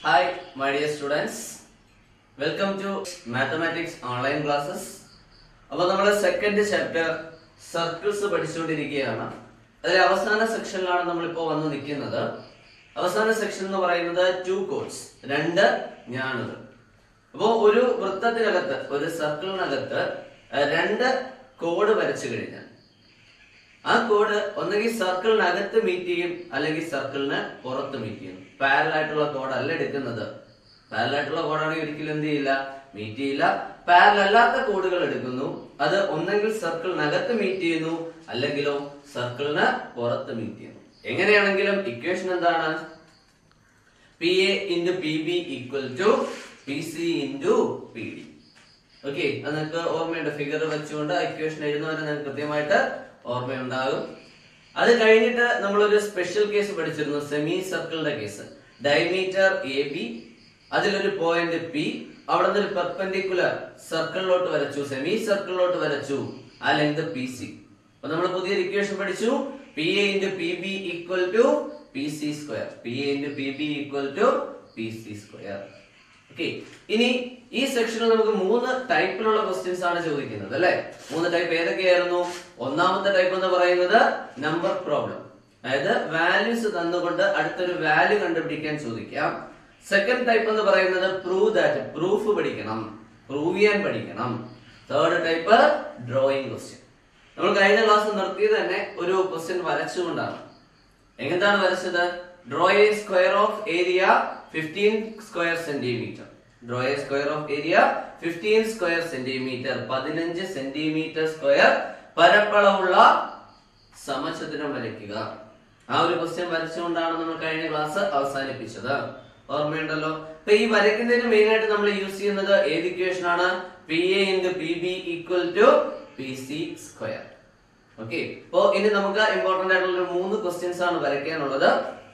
Hi, my dear students. Welcome to Mathematics online classes. അപ്പോൾ നമ്മൾ second chapter circles പഠിച്ചുകൊണ്ടിരിക്കുകയാണ് അതിലെ അവസാന സെക്ഷനിലാണ് നമ്മളിപ്പോൾ വന്ന് നിൽക്കുന്നത് അവസാന സെക്ഷൻ എന്ന് പറയുന്നത് ടു കോഡ്സ് രണ്ട് ഞാണുകൾ അപ്പോൾ ഒരു വൃത്തത്തിനകത്ത് ഒരു സർക്കിളിനകത്ത് അഹ് രണ്ട് കോഡ് വരച്ചു കഴിഞ്ഞാൽ ആ കോഡ് ഒന്നുകിൽ സർക്കിളിനകത്ത് മീറ്റ് ചെയ്യും അല്ലെങ്കിൽ സർക്കിളിന് പുറത്ത് മീറ്റ് ചെയ്യും പാരൽ ആയിട്ടുള്ള കോഡ് അല്ല എടുക്കുന്നത് പാരൽ ആയിട്ടുള്ള കോഡാണെങ്കിൽ ഒരിക്കലും എന്ത് ചെയ്യില്ല മീറ്റ് ചെയ്യില്ല പാരൽ അല്ലാത്ത കോഡുകൾ എടുക്കുന്നു അത് ഒന്നെങ്കിൽ സർക്കിളിനകത്ത് മീറ്റ് ചെയ്യുന്നു അല്ലെങ്കിലോ സർക്കിളിന് പുറത്ത് മീറ്റ് ചെയ്യുന്നു എങ്ങനെയാണെങ്കിലും ഇക്വേഷൻ എന്താണ് P A into P B equal to P C into P D okay അത് നിങ്ങൾക്ക് ഓർമ്മയുണ്ട് ഫിഗർ വെച്ചുകൊണ്ട് ഇക്വേഷൻ എഴുതുന്നവരെ നിങ്ങൾക്ക് കൃത്യമായിട്ട് ഓർമ്മയുണ്ടാകും അത് കഴിഞ്ഞിട്ട് നമ്മളൊരു സ്പെഷ്യൽ കേസ് പഠിച്ചിരുന്നു സെമി സർക്കിളിന്റെ കേസ് ഡയമീറ്റർ എ ബി അതിലൊരു പോയിന്റ് പി അവിടെ നിന്ന് ഒരു പെർപെൻഡിക്കുലർ സർക്കിളിലോട്ട് വരച്ചു സെമി സർക്കിളിലോട്ട് വരച്ചു ആ ലെങ്ത് പി സി അപ്പൊ നമ്മൾ പുതിയൊരു ഇക്വേഷൻ പഠിച്ചു P A into P B equal to P C square P A into P B equal to P C square okay ഇനി ഈ സെക്ഷനിൽ നമുക്ക് മൂന്ന് ടൈപ്പിലുള്ള ക്വസ്റ്റ്യൻസ് ആണ് ചോദിക്കുന്നത് അല്ലെ മൂന്ന് ടൈപ്പ് ഏതൊക്കെയായിരുന്നു ഒന്നാമത്തെ ടൈപ്പ് എന്ന് പറയുന്നത് നമ്പർ പ്രോബ്ലം അതായത് വാല്യൂസ് തന്നുകൊണ്ട് അടുത്തൊരു വാല്യൂ കണ്ടുപിടിക്കാൻ ചോദിക്കാം സെക്കൻഡ് ടൈപ്പ് എന്ന് പറയുന്നത് പ്രൂവ് ദാറ്റ് പ്രൂഫ് പഠിക്കണം പ്രൂവ് ചെയ്യാൻ പഠിക്കണം തേർഡ് ടൈപ്പ് ഡ്രോയിങ് ക്വസ്റ്റ്യൻ നമ്മൾ കഴിഞ്ഞ ക്ലാസ് നിർത്തിയത് തന്നെ ഒരു ക്വസ്റ്റ്യൻ വരച്ചുകൊണ്ടാണ് എങ്ങനെയാണ് വരച്ചത് draw a square of area fifteen square centimetre draw a square of area fifteen square centimetre പതിനഞ്ച് സെന്റിമീറ്റർ സ്ക്വയർ പരപ്പളവുള്ള സമചതുരം വരയ്ക്കുക ആ ഒരു ക്വസ്റ്റ്യൻ വരച്ചുകൊണ്ടാണ് നമ്മൾ കഴിഞ്ഞ ക്ലാസ് അവസാനിപ്പിച്ചത് ഓർമ്മയുണ്ടല്ലോ അപ്പൊ ഈ വരയ്ക്കുന്നതിന് മെയിൻ ആയിട്ട് നമ്മൾ യൂസ് ചെയ്യുന്നത് ഏത് ഇക്വേഷൻ ആണ് P A into P B equal to P C square okay അപ്പോ ഇനി നമുക്ക് ഇമ്പോർട്ടന്റ് ആയിട്ടുള്ള ഒരു മൂന്ന് ക്വസ്റ്റ്യൻസ് ആണ് വരയ്ക്കാനുള്ളത്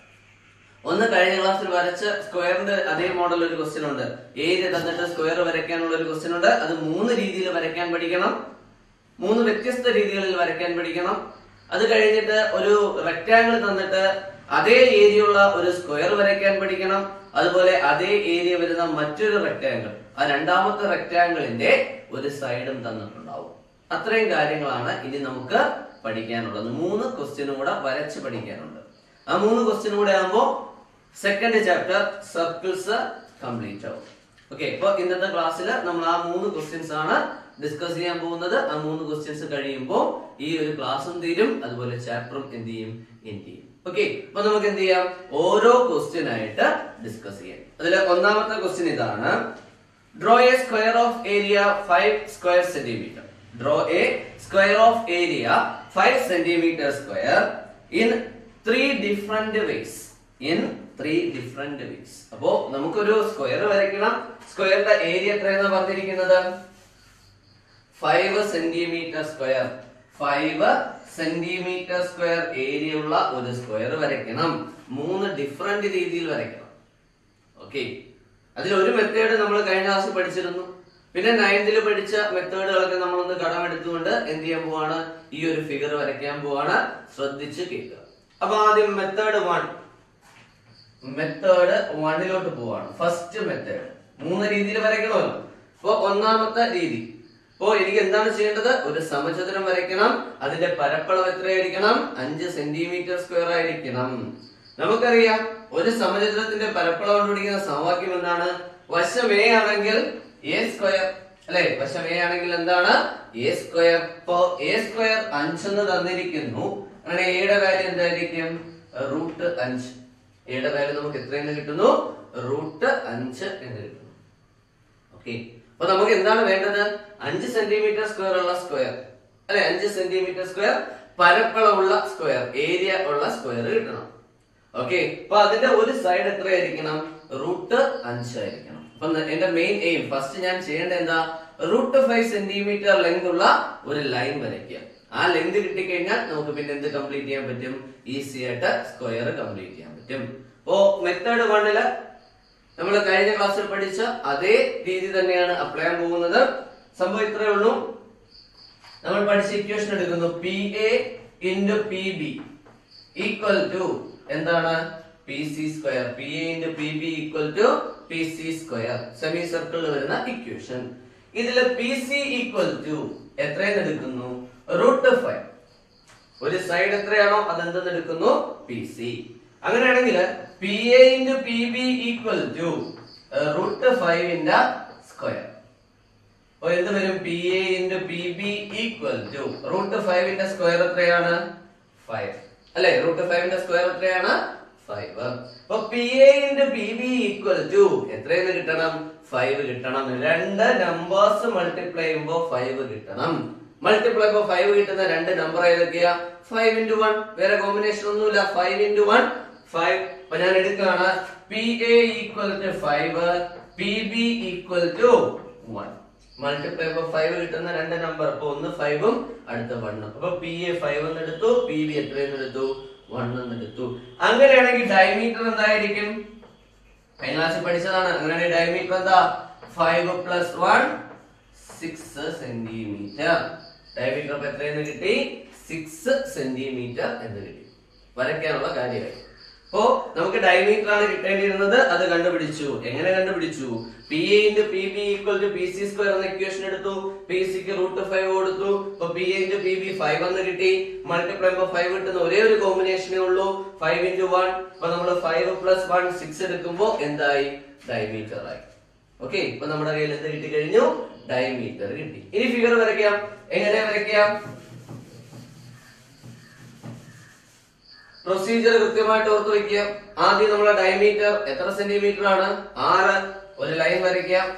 ഒന്ന് കഴിഞ്ഞ ക്ലാസ്സിൽ വരച്ച സ്ക്വയറിന്റെ അതേ മോഡൽ ഒരു ക്വസ്റ്റ്യൻ ഉണ്ട് ഏരിയ തന്നിട്ട് സ്ക്വയർ വരയ്ക്കാനുള്ള ഒരു ക്വസ്റ്റ്യൻ ഉണ്ട് അത് മൂന്ന് രീതിയിൽ വരയ്ക്കാൻ പഠിക്കണം മൂന്ന് വ്യത്യസ്ത രീതികളിൽ വരയ്ക്കാൻ പഠിക്കണം അത് കഴിഞ്ഞിട്ട് ഒരു റെക്റ്റാങ്കിൾ തന്നിട്ട് അതേ ഏരിയ ഉള്ള ഒരു സ്ക്വയർ വരയ്ക്കാൻ പഠിക്കണം അതുപോലെ അതേ ഏരിയ വരുന്ന മറ്റൊരു റെക്റ്റാങ്കിൾ ആ രണ്ടാമത്തെ റെക്റ്റാങ്കിളിന്റെ ഒരു സൈഡും തന്നിട്ടുണ്ടാവും അത്രയും കാര്യങ്ങളാണ് ഇനി നമുക്ക് പഠിക്കാനുള്ളത് മൂന്ന് ക്വസ്റ്റ്യനും കൂടെ വരച്ച് പഠിക്കാനുണ്ട് ആ മൂന്ന് ക്വസ്റ്റ്യനും കൂടെ ആകുമ്പോ സെക്കൻഡ് ചാപ്റ്റർ സർക്കിൾസ് കംപ്ലീറ്റ് ആവും ഓക്കെ ഇപ്പൊ ഇന്നത്തെ ക്ലാസ്സിൽ നമ്മൾ ആ മൂന്ന് ക്വസ്റ്റ്യൻസ് ആണ് ഡിസ്കസ് ചെയ്യാൻ പോകുന്നത് ആ മൂന്ന് ക്വസ്റ്റ്യൻസ് കഴിയുമ്പോൾ ഈ ഒരു ക്ലാസ്സും തീരും അതുപോലെ ചാപ്റ്ററും എന്ത് ചെയ്യും എൻഡ് ചെയ്യും ഓക്കെ അപ്പൊ നമുക്ക് എന്ത് ചെയ്യാം ഓരോ ക്വസ്റ്റ്യൻ ആയിട്ട് ഡിസ്കസ് ചെയ്യാം അതിൽ ഒന്നാമത്തെ ക്വസ്റ്റ്യൻ ഇതാണ് draw a square of area five square centimetre draw a square of area five centimetre square in three different ways in three different ways അപ്പോ നമുക്കൊരു സ്ക്വയർ വരയ്ക്കണം സ്ക്വയറിന്റെ ഏരിയ എത്രയെന്ന് പറഞ്ഞിരിക്കുന്നത് five centimetre square five centimetre square area ഉള്ള ഒരു square വരയ്ക്കണം മൂന്ന് ഡിഫറെന്റ് രീതിയിൽ വരയ്ക്കണം ഓക്കെ അതിൽ ഒരു മെത്തേഡ് നമ്മൾ കഴിഞ്ഞ ക്ലാസ് പഠിച്ചിരുന്നു പിന്നെ നയൻത്തിൽ പഠിച്ച മെത്തേഡുകളൊക്കെ നമ്മളൊന്ന് കടമെടുത്തുകൊണ്ട് എന്ത് ചെയ്യാൻ പോവാണ് ഈ ഒരു ഫിഗർ വരയ്ക്കാൻ പോവാണ് ശ്രദ്ധിച്ച് കേൾക്കുക അപ്പൊ ആദ്യം മെത്തേഡ് വൺ മെത്തേഡ് വണ്ണിലോട്ട് പോവാണ് ഫസ്റ്റ് മെത്തേഡ് മൂന്ന് രീതിയിൽ വരയ്ക്കണമല്ലോ അപ്പൊ ഒന്നാമത്തെ രീതി അപ്പോ എനിക്ക് എന്താണ് ചെയ്യേണ്ടത് ഒരു സമചതുരം വരയ്ക്കണം അതിന്റെ പരപ്പളവ് എത്രയായിരിക്കണം അഞ്ച് സെന്റിമീറ്റർ സ്ക്വയർ ആയിരിക്കണം നമുക്കറിയാം ഒരു സമചതുരത്തിന്റെ പരപ്പളവ് കണ്ടുപിടിക്കുന്ന സമവാക്യം എന്താണ് വശം എ ആണെങ്കിൽ എ സ്ക്വയർ അല്ലെ വശം എ ആണെങ്കിൽ എന്താണ് എ സ്ക്വയർ ഇപ്പോ എ സ്ക്വയർ അഞ്ചെന്ന് തന്നിരിക്കുന്നു അങ്ങനെ എയുടെ വാല്യൂ എന്തായിരിക്കും റൂട്ട് അഞ്ച് എയുടെ വാല്യൂ നമുക്ക് എത്രയെന്ന് കിട്ടുന്നു റൂട്ട് അഞ്ച് എന്ന് കിട്ടുന്നു ഓക്കെ അപ്പൊ നമുക്ക് എന്താണ് വേണ്ടത് അഞ്ച് സെന്റിമീറ്റർ സ്ക്വയർ ഉള്ള സ്ക്വയർ അല്ലെ അഞ്ച് സെന്റിമീറ്റർ സ്ക്വയർ പരപ്പളവുള്ള സ്ക്വയർ ഏരിയ ഉള്ള സ്ക്വയർ കിട്ടണം ഓക്കെ അപ്പൊ അതിന്റെ ഒരു സൈഡ് എത്രയായിരിക്കണം റൂട്ട് അഞ്ചായിരിക്കണം അപ്പൊ എന്റെ മെയിൻ എയിം ഫസ്റ്റ് ഞാൻ ചെയ്യേണ്ടത് എന്താ റൂട്ട് ഫൈവ് സെന്റിമീറ്റർ ലെങ്ത് ഉള്ള ഒരു ലൈൻ വരയ്ക്കുക ആ ലെങ്ത് കിട്ടിക്കഴിഞ്ഞാൽ നമുക്ക് പിന്നെ എന്ത് കംപ്ലീറ്റ് ചെയ്യാൻ പറ്റും ഈസി ആയിട്ട് സ്ക്വയർ കംപ്ലീറ്റ് ചെയ്യാൻ പറ്റും അപ്പോ മെത്തേഡ് വണ്ണില് നമ്മൾ കഴിഞ്ഞ ക്ലാസ്സിൽ പഠിച്ച അതേ രീതി തന്നെയാണ് അപ്ലൈ ചെയ്യാൻ പോകുന്നത് സംഭവം ഇത്രയേ ഉള്ളൂ നമ്മൾ പഠിച്ച ഇക്വേഷൻ എടുക്കുന്നു P A into P B equal to എന്താണ് P C square P A into P B equal to P C square semi സർക്കിളിൽ വരുന്ന ഇക്വേഷൻ ഇതില് പി സി ഈക്വൽ ടു എത്രയെന്ന് എടുക്കുന്നു റൂട്ട് ഫൈവ് ഒരു സൈഡ് എത്രയാണോ അത് എന്തെന്ന് എടുക്കുന്നു പി സി അങ്ങനെയാണെങ്കിൽ P A into P B equal to root ഫൈവിന്റെ സ്ക്വയർ അപ്പൊ എന്ത് വരും P A into P B equal to root ഫൈവിന്റെ സ്ക്വയർ എത്രയാണ് ഫൈവ് അല്ലെ റൂട്ട് ഫൈവിന്റെ സ്ക്വയർ എത്രയാണ് ഫൈവ് അപ്പൊ P A into P B equal to എത്രയെന്ന് കിട്ടണം ഫൈവ് കിട്ടണം രണ്ട് നമ്പേഴ്സ് മൾട്ടിപ്ലൈ ചെയ്യുമ്പോ ഫൈവ് കിട്ടണം മൾട്ടിപ്ലൈ ചെയ്യുമ്പോ ഫൈവ് കിട്ടുന്ന രണ്ട് നമ്പർ ഏതൊക്കെയാ ഫൈവ് ഇൻറ്റു വൺ വേറെ കോമ്പിനേഷൻ ഒന്നുമില്ല ഫൈവ് ഇൻറ്റു വൺ ഫൈവ് അപ്പൊ ഞാൻ എടുക്കുകയാണ് P A equal to five P B equal to one multiply ചെയ്യുമ്പോ ഫൈവ് കിട്ടുന്ന രണ്ട് നമ്പർ അപ്പൊ ഒന്ന് ഫൈവും അടുത്ത വണ്ണും അപ്പൊ പി എ ഫൈവ് എന്ന് എടുത്തു പി ബി എത്രയെന്ന് എടുത്തു വൺ എന്ന് എടുത്തു അങ്ങനെയാണെങ്കിൽ ഡയമീറ്റർ എന്തായിരിക്കും കഴിഞ്ഞ ക്ലാസ്സിൽ പഠിച്ചതാണ് അങ്ങനെയാണെങ്കിൽ ഡയമീറ്റർ എന്താ five plus one six centimetre diameter അപ്പൊ എത്രയെന്ന് കിട്ടി സിക്സ് സെന്റിമീറ്റർ എന്ന് കിട്ടി വരയ്ക്കാനുള്ള കാര്യമായി അപ്പോ നമുക്ക് ഡയമീറ്റർ ആണ് കിട്ടേണ്ടിയിരുന്നത് അത് കണ്ടുപിടിച്ചു എങ്ങനെ കണ്ടുപിടിച്ചു P A into P B equal to P C square എന്ന ഇക്വേഷൻ എടുത്തു പി സിക്ക് റൂട്ട് ഫൈവ് കൊടുത്തു അപ്പൊ P A into P B five എന്ന് കിട്ടി മൾട്ടിപ്ലൈ ചെയ്യുമ്പോൾ ഫൈവ് കിട്ടുന്ന ഒരേ ഒരു കോമ്പിനേഷനേ ഉള്ളൂ ഫൈവ് ഇൻറ്റു വൺ അപ്പൊ നമ്മൾ ഫൈവ് പ്ലസ് വൺ സിക്സ് എടുക്കുമ്പോൾ എന്തായി ഡയമീറ്റർ ആയി ഓക്കെ ഇപ്പൊ നമ്മുടെ കയ്യിൽ എന്ത് കിട്ടി കഴിഞ്ഞു ഡയമീറ്റർ കിട്ടി ഇനി ഫിഗർ വരയ്ക്കാം എങ്ങനെ വരയ്ക്കാം പ്രൊസീജിയർ കൃത്യമായിട്ട് ഓർത്ത് വെക്കുക ആദ്യം നമ്മളെ ഡയമീറ്റർ എത്ര സെന്റിമീറ്റർ ആണ് ആറ് ഒരു ലൈൻ വരയ്ക്കാം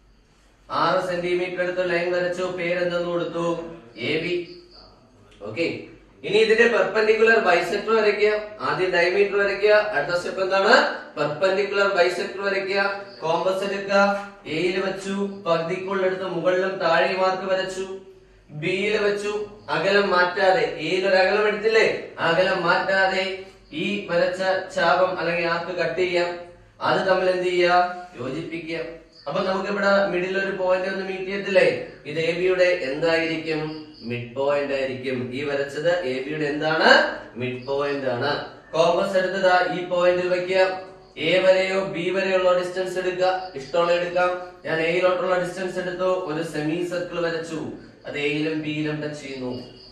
ആറ് സെന്റിമീറ്റർ എടുത്ത് ലൈൻ വരച്ചു പേരെന്തെന്ന് കൊടുത്തു എ ബി ഓക്കെ ഇനി ഇതിന്റെ പെർപെൻഡിക്കുലർ ബൈസെക്ടർ വരയ്ക്കുക ആദ്യം ഡയമീറ്റർ വരയ്ക്കുക അടുത്ത സ്റ്റെപ്പ് എന്താണ് പെർപെൻഡിക്കുലർ ബൈസെക്ടർ വരയ്ക്കുക കോമ്പസ് എടുക്കുക എയിൽ വെച്ചു പകുതിക്കുള്ളെടുത്ത് മുകളിലും താഴെ മാർക്ക് വരച്ചു ബിയിൽ വെച്ചു അകലം മാറ്റാതെ എയിൽ ഒരു അകലം എടുത്തില്ലേ ആ അകലം മാറ്റാതെ ഈ വരച്ച ചാപം അല്ലെങ്കിൽ ആർക്ക് കട്ട് ചെയ്യാം അത് തമ്മിൽ എന്ത് ചെയ്യുക യോജിപ്പിക്കുക അപ്പൊ നമുക്ക് ഇവിടെ മിഡിൽ ഒരു പോയിന്റ് ഒന്ന് മീറ്റ് ചെയ്യത്തില്ലേ ഇത് എ ബിയുടെ എന്തായിരിക്കും മിഡ് പോയിന്റ് ആയിരിക്കും ഈ വരച്ചത് എ ബിയുടെ എന്താണ് മിഡ് പോയിന്റ് ആണ് കോമ്പസ് എടുത്തത് ഈ പോയിന്റിൽ വെക്കുക എ വരെയോ ബി വരെയോ ഉള്ള ഡിസ്റ്റൻസ് എടുക്കുക ഇഷ്ടമുള്ള എടുക്കാം ഞാൻ എയിലോട്ടുള്ള ഡിസ്റ്റൻസ് എടുത്തു ഒരു സെമി സർക്കിൾ വരച്ചു അത് എയിലും ബിയിലും ടച്ച് ചെയ്യുന്നു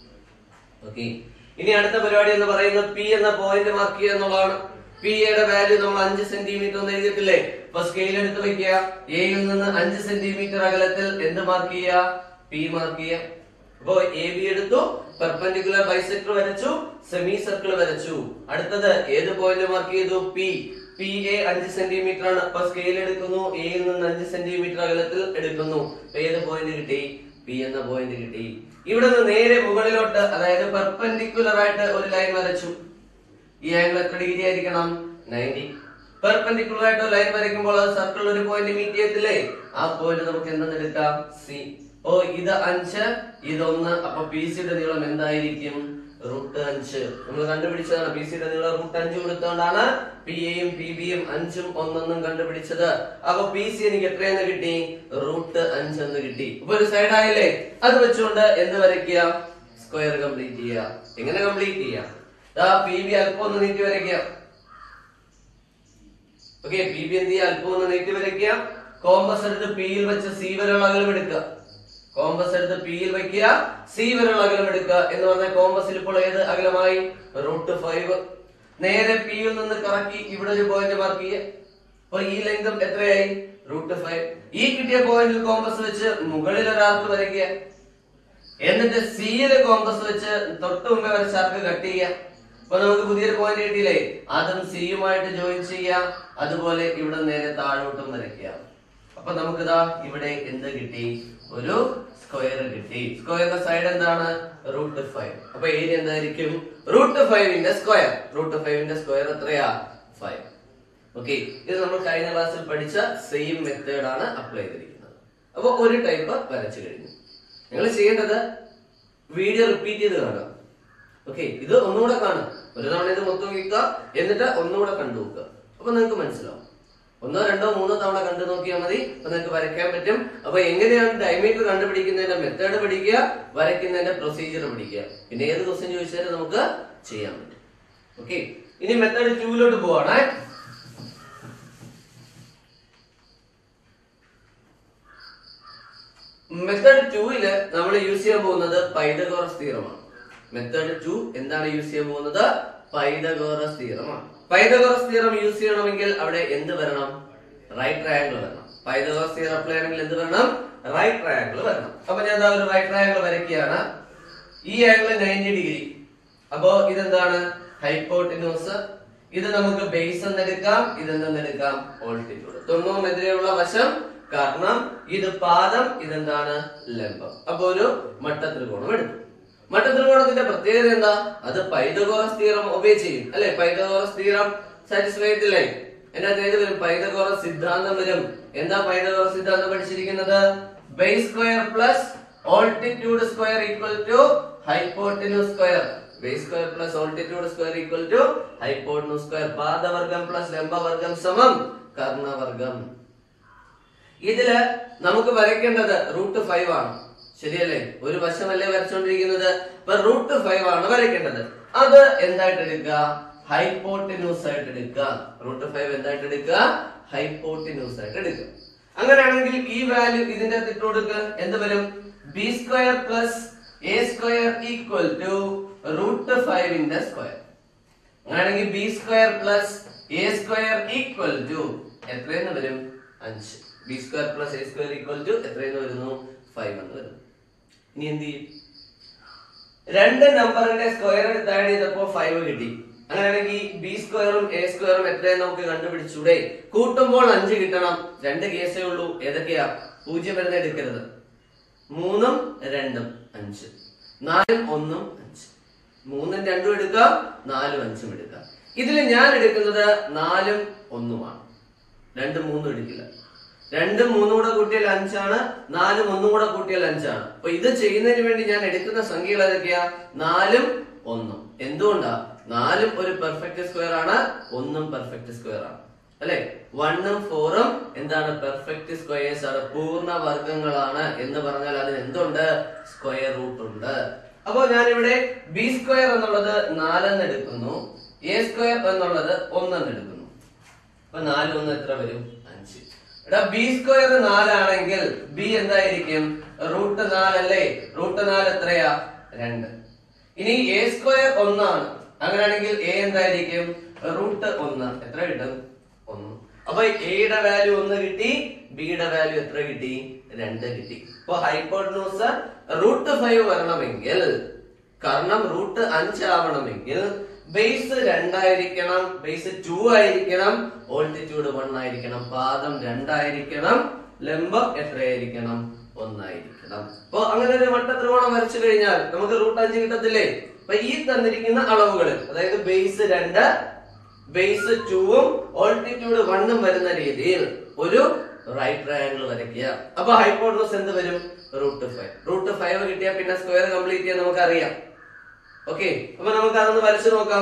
ഓക്കെ ഇനി അടുത്ത പരിപാടി എന്ന് പറയുന്നത് പി എന്ന പോയിന്റ് മാർക്ക് ചെയ്യുക എന്നുള്ളതാണ് പി യുടെ വാല്യൂ നമ്മൾ അഞ്ച് സെന്റിമീറ്റർ എന്ന് എഴുതിയിട്ടില്ലേ അപ്പൊ സ്കെയിൽ എടുത്ത് വെക്കുക എയിൽ നിന്ന് അഞ്ച് സെന്റിമീറ്റർ അകലത്തിൽ എന്ത് മാർക്ക് ചെയ്യുക പി മാർക്ക് ചെയ്യുക അപ്പോ എ ബി എടുത്തു പെർപെൻഡിക്കുലർ ബൈസെക്ടർ വരച്ചു സെമി സർക്കിൾ വരച്ചു അടുത്തത് ഏത് പോയിന്റ് മാർക്ക് ചെയ്തു പി പി എ അഞ്ച് സെന്റിമീറ്റർ ആണ് അപ്പൊ സ്കെയിൽ എടുക്കുന്നു എയിൽ നിന്ന് അഞ്ച് സെന്റിമീറ്റർ അകലത്തിൽ എടുക്കുന്നു അപ്പൊ ഏത് പോയിന്റ് കിട്ടി പി എന്ന പോയിന്റ് കിട്ടി ഇവിടെ നിന്ന് നേരെ മുകളിലോട്ട് അതായത് പെർപെൻഡിക്കുലർ ആയിട്ട് ഒരു ലൈൻ വരച്ചു ഈ ആംഗിൾ എത്ര ഡിഗ്രി ആയിരിക്കണം നയൻറ്റി പെർപെൻഡിക്കുലർ ആയിട്ട് ലൈൻ വരയ്ക്കുമ്പോൾ അത് സർക്കിൾ ഒരു പോയിന്റ് മീറ്റ് ചെയ്യത്തില്ലേ ആ പോയിന്റ് നമുക്ക് എന്തെന്ന് എടുക്കാം സി ഓ ഇത് അഞ്ച് ഇതൊന്ന് അപ്പൊ പി സിയുടെ നീളം എന്തായിരിക്കും റൂട്ട് അഞ്ച് നമ്മൾ കണ്ടുപിടിച്ചതാണ് പി സിയുടെ നീളം റൂട്ട് അഞ്ച് കൊടുത്തുകൊണ്ടാണ് പി എയും പി ബിയും അഞ്ചും ഒന്നൊന്നും കണ്ടുപിടിച്ചത് അപ്പൊ പി സി എനിക്ക് എത്രയെന്ന് കിട്ടി റൂട്ട് അഞ്ച് എന്ന് കിട്ടി അപ്പൊ ഒരു സൈഡ് ആയില്ലേ അത് വെച്ചുകൊണ്ട് എന്ത് വരയ്ക്കുക സ്ക്വയർ കംപ്ലീറ്റ് ചെയ്യുക എങ്ങനെ കംപ്ലീറ്റ് ചെയ്യാം ദാ പി ബി അല്പം ഒന്ന് നീട്ടി വരയ്ക്കുക ഓക്കെ പി ബി എന്ത് ചെയ്യുക അല്പം ഒന്ന് നീട്ടി വരയ്ക്കുക കോമ്പസ് എടുത്ത് പിയിൽ വെച്ച് സി വരെയുള്ള അകലം എടുക്കുക കോമ്പസ് എടുത്ത് പിയിൽ വെക്കുക സി വരെയുള്ള അകലം എടുക്കുക എന്ന് പറഞ്ഞാൽ കോമ്പസിൽ ഇപ്പോൾ ഏത് അകലമായി റൂട്ട് ഫൈവ് നേരെ പിയിൽ നിന്ന് കറക്കി ഇവിടെ ഒരു പോയിന്റ് മാർക്ക് ചെയ്യുക അപ്പൊ ഈ ലെങ്തും എത്രയായി റൂട്ട് ഫൈവ് ഈ കിട്ടിയ പോയിന്റിൽ കോമ്പസ് വെച്ച് മുകളിൽ ഒരാൾക്ക് വരയ്ക്കുക എന്നിട്ട് സിയില് കോമ്പസ് വെച്ച് തൊട്ട് മുമ്പേ വരച്ച ആർക്ക് കട്ട് ചെയ്യാം അപ്പൊ നമുക്ക് പുതിയൊരു പോയിന്റ് കിട്ടിയില്ലേ അതും സിയുമായിട്ട് ജോയിൻ ചെയ്യാം അതുപോലെ ഇവിടെ നേരെ താഴോട്ടും വരയ്ക്കാം അപ്പൊ നമുക്കിതാ ഇവിടെ എന്ത് കിട്ടി ഒരു സ്ക്വയർ കിട്ടി സ്ക്വയറിന്റെ സൈഡ് എന്താണ് റൂട്ട് ഫൈവ് അപ്പൊ ഏരിയ എന്തായിരിക്കും റൂട്ട് ഫൈവിന്റെ സ്ക്വയർ റൂട്ട് ഫൈവിന്റെ സ്ക്വയർ എത്രയാ ഫൈവ് ഓക്കെ ഇത് നമ്മൾ കഴിഞ്ഞ ക്ലാസ്സിൽ പഠിച്ച സെയിം മെത്തേഡ് ആണ് അപ്ലൈ ചെയ്തിരിക്കുന്നത് അപ്പൊ ഒരു ടൈപ്പ് വരച്ചു കഴിഞ്ഞു നിങ്ങൾ ചെയ്യേണ്ടത് വീഡിയോ റിപ്പീറ്റ് ചെയ്ത് കാണുക ഓക്കെ ഇത് ഒന്നുകൂടെ കാണുക ഒരു തവണ ഇത് മൊത്തം കേൾക്കുക എന്നിട്ട് ഒന്നുകൂടെ കണ്ടു നോക്കുക അപ്പൊ നിങ്ങൾക്ക് മനസ്സിലാവും ഒന്നോ രണ്ടോ മൂന്നോ തവണ കണ്ടു നോക്കിയാൽ മതി അപ്പൊ നിങ്ങൾക്ക് വരയ്ക്കാൻ പറ്റും അപ്പൊ എങ്ങനെയാണ് ഡയമീറ്റർ കണ്ടുപിടിക്കുന്നതിന്റെ മെത്തേഡ് പഠിക്കുക വരയ്ക്കുന്നതിന്റെ പ്രൊസീജിയർ പഠിക്കുക പിന്നെ ഏത് ക്വസ്റ്റ്യൻ ചോദിച്ചാലും നമുക്ക് ചെയ്യാൻ പറ്റും ഓക്കെ ഇനി മെത്തേഡ് ടൂലോട്ട് പോവാണ് മെത്തേഡ് ടൂയില് നമ്മൾ യൂസ് ചെയ്യാൻ പോകുന്നത് പൈതഗോറസ് തീറമാണ് മെത്തേഡ് ടു എന്താണ് യൂസ് ചെയ്യാൻ പോകുന്നത് പൈതഗോറസ് തീറമാണ് പൈതഗോറസ് തീറം യൂസ് ചെയ്യണമെങ്കിൽ അവിടെ എന്ത് വരണം റൈറ്റ് ട്രയാങ്കിൾ വരണം പൈതഗോറസ് തീറം അപ്ലൈ ചെയ്യണമെങ്കിൽ എന്ത് വരണം റൈറ്റ് ട്രയാങ്കിൾ വരണം അപ്പൊ ഞാൻ ദാ ഒരു റൈറ്റ് ട്രയാങ്കിൾ വരയ്ക്കുകയാണ് ഈ ആംഗിൾ നയൻറ്റി ഡിഗ്രി അപ്പോ ഇതെന്താണ് ഹൈപ്പോട്ടിനൂസ് ഇത് നമുക്ക് ബേസ് എന്നെടുക്കാം ഇതെന്തെന്നെടുക്കാം ഓൾട്ടിറ്റ്യൂഡ് തൊണ്ണൂറിനെതിരെയുള്ള വശം കാരണം ഇത് പാദം ഇതെന്താണ് ലംബം അപ്പൊ ഒരു മട്ടത്രികോണം എടുത്തു മട്ടത്രികോണത്തിന്റെ പ്രത്യേകത എന്താ അത് പൈതഗോറസ് തീറം ഒബേ ചെയ്യും അല്ലെ പൈതഗോറസ് തീറം സാറ്റിസ്ഫൈ ചെയ്തില്ലേ എന്നാ ഏത് വരും പൈതഗോറസ് സിദ്ധാന്തം വരും എന്താ പൈതഗോറസ് സിദ്ധാന്തം പഠിച്ചിരിക്കുന്നത് base square plus altitude square equal to hypotenuse square base square plus altitude square equal to hypotenuse square പാദവർഗം പ്ലസ് ലംബവർഗം സമം കർണവർഗം ഇതില് നമുക്ക് വരയ്ക്കേണ്ടത് റൂട്ട് ഫൈവ് ആണ് ശരിയല്ലേ ഒരു വശമല്ലേ വരച്ചോണ്ടിരിക്കുന്നത് അപ്പൊ റൂട്ട് ഫൈവ് ആണ് വരയ്ക്കേണ്ടത് അത് എന്തായിട്ട് എടുക്കുക ഹൈപ്പോട്ടിന്യൂസ് ആയിട്ട് എടുക്കുക റൂട്ട് ഫൈവ് എന്തായിട്ട് എടുക്കുക ഹൈപ്പോട്ടിന്യൂസ് ആയിട്ട് എടുക്കുക അങ്ങനെയാണെങ്കിൽ ഈ വാല്യൂ ഇതിന്റെ അകത്ത് ഇട്ട് കൊടുക്കുക എന്ത് വരും B square plus A square equal to root ഫൈവിന്റെ സ്ക്വയർ അങ്ങനെയാണെങ്കിൽ B square plus A square equal to എത്രയെന്ന് വരും അഞ്ച് B square plus A square equal to എത്രയെന്ന് വരുന്നു ഫൈവ് എന്ന് വരുന്നു ഇനി എന്ത് ചെയ്യും രണ്ട് നമ്പറിന്റെ സ്ക്വയർ എടുത്ത് ആഡ് ചെയ്തപ്പോ ഫൈവ് കിട്ടി അങ്ങനെയാണെങ്കിൽ ബി സ്ക്വയറും എ സ്ക്വയറും എത്രയും നമുക്ക് കണ്ടുപിടിച്ചൂടെ കൂട്ടുമ്പോൾ അഞ്ച് കിട്ടണം രണ്ട് കേസേ ഉള്ളൂ ഏതൊക്കെയാ പൂജ്യം വരുന്ന എടുക്കരുത് മൂന്നും രണ്ടും അഞ്ച് നാലും ഒന്നും അഞ്ച് മൂന്നും രണ്ടും എടുക്കാം നാലും അഞ്ചും എടുക്കാം ഇതിൽ ഞാൻ എടുക്കുന്നത് നാലും ഒന്നുമാണ് രണ്ടും മൂന്നും എടുക്കില്ല രണ്ടും മൂന്നും കൂടെ കൂട്ടിയാൽ അഞ്ചാണ് നാലും ഒന്നും കൂടെ കൂട്ടിയാൽ അഞ്ചാണ് അപ്പൊ ഇത് ചെയ്യുന്നതിന് വേണ്ടി ഞാൻ എടുക്കുന്ന സംഖ്യകൾ ഏതൊക്കെയാ നാലും ഒന്നും എന്തുകൊണ്ടാ നാലും ഒരു പെർഫെക്റ്റ് സ്ക്വയർ ആണ് ഒന്നും പെർഫെക്റ്റ് സ്ക്വയർ ആണ് അല്ലെ വണ്ണും ഫോറും എന്താണ് പെർഫെക്റ്റ് സ്ക്വയേഴ്സ് ആണ് പൂർണ്ണ വർഗങ്ങളാണ് എന്ന് പറഞ്ഞാൽ അതിന് എന്തുണ്ട് സ്ക്വയർ റൂട്ട് ഉണ്ട് അപ്പോ ഞാനിവിടെ ബി സ്ക്വയർ എന്നുള്ളത് നാലെന്ന് എടുക്കുന്നു എ സ്ക്വയർ എന്നുള്ളത് ഒന്നെന്ന് എടുക്കുന്നു അപ്പൊ നാല് ഒന്ന് എത്ര വരും അഞ്ച് എടാ ബി സ്ക്വയർ നാലാണെങ്കിൽ ബി എന്തായിരിക്കും റൂട്ട് നാലല്ലേ റൂട്ട് നാല് എത്രയാ രണ്ട് ഇനി എ സ്ക്വയർ ഒന്നാണ് അങ്ങനെയാണെങ്കിൽ എ എന്തായിരിക്കും റൂട്ട് ഒന്ന് എത്ര കിട്ടും ഒന്ന് അപ്പൊ എയുടെ വാല്യൂ ഒന്ന് കിട്ടി ബിയുടെ വാല്യൂ എത്ര കിട്ടി രണ്ട് കിട്ടി അപ്പൊ ഹൈപ്പോട്നൂസ് റൂട്ട് ഫൈവ് വരണമെങ്കിൽ കാരണം റൂട്ട് അഞ്ചാവണമെങ്കിൽ ബേസ് രണ്ടായിരിക്കണം ബേസ് ടു ആയിരിക്കണം ഓൾട്ടിറ്റ്യൂഡ് വൺ ആയിരിക്കണം പാദം രണ്ടായിരിക്കണം ലംബം എത്രയായിരിക്കണം ഒന്നായിരിക്കണം അപ്പൊ അങ്ങനെ ഒരു വട്ട ത്രികോണം വരച്ചു കഴിഞ്ഞാൽ നമുക്ക് റൂട്ട് അഞ്ച് കിട്ടത്തില്ലേ അപ്പൊ ഈ തന്നിരിക്കുന്ന അളവുകളിൽ അതായത് ബേസ് രണ്ട് ബേസ് ടൂവും ഓൾട്ടിറ്റ്യൂഡ് വണ്ണും വരുന്ന രീതിയിൽ ഒരു റൈറ്റ് ട്രയാങ്കിൾ വരയ്ക്കുക അപ്പൊ ഹൈപ്പോട്ടനസ് എന്ത് വരും റൂട്ട് ഫൈവ് റൂട്ട് ഫൈവ് കിട്ടിയാൽ പിന്നെ സ്ക്വയർ കംപ്ലീറ്റ് ചെയ്യാൻ നമുക്ക് അറിയാം ഓക്കെ അപ്പൊ നമുക്ക് അതൊന്ന് വരച്ചു നോക്കാം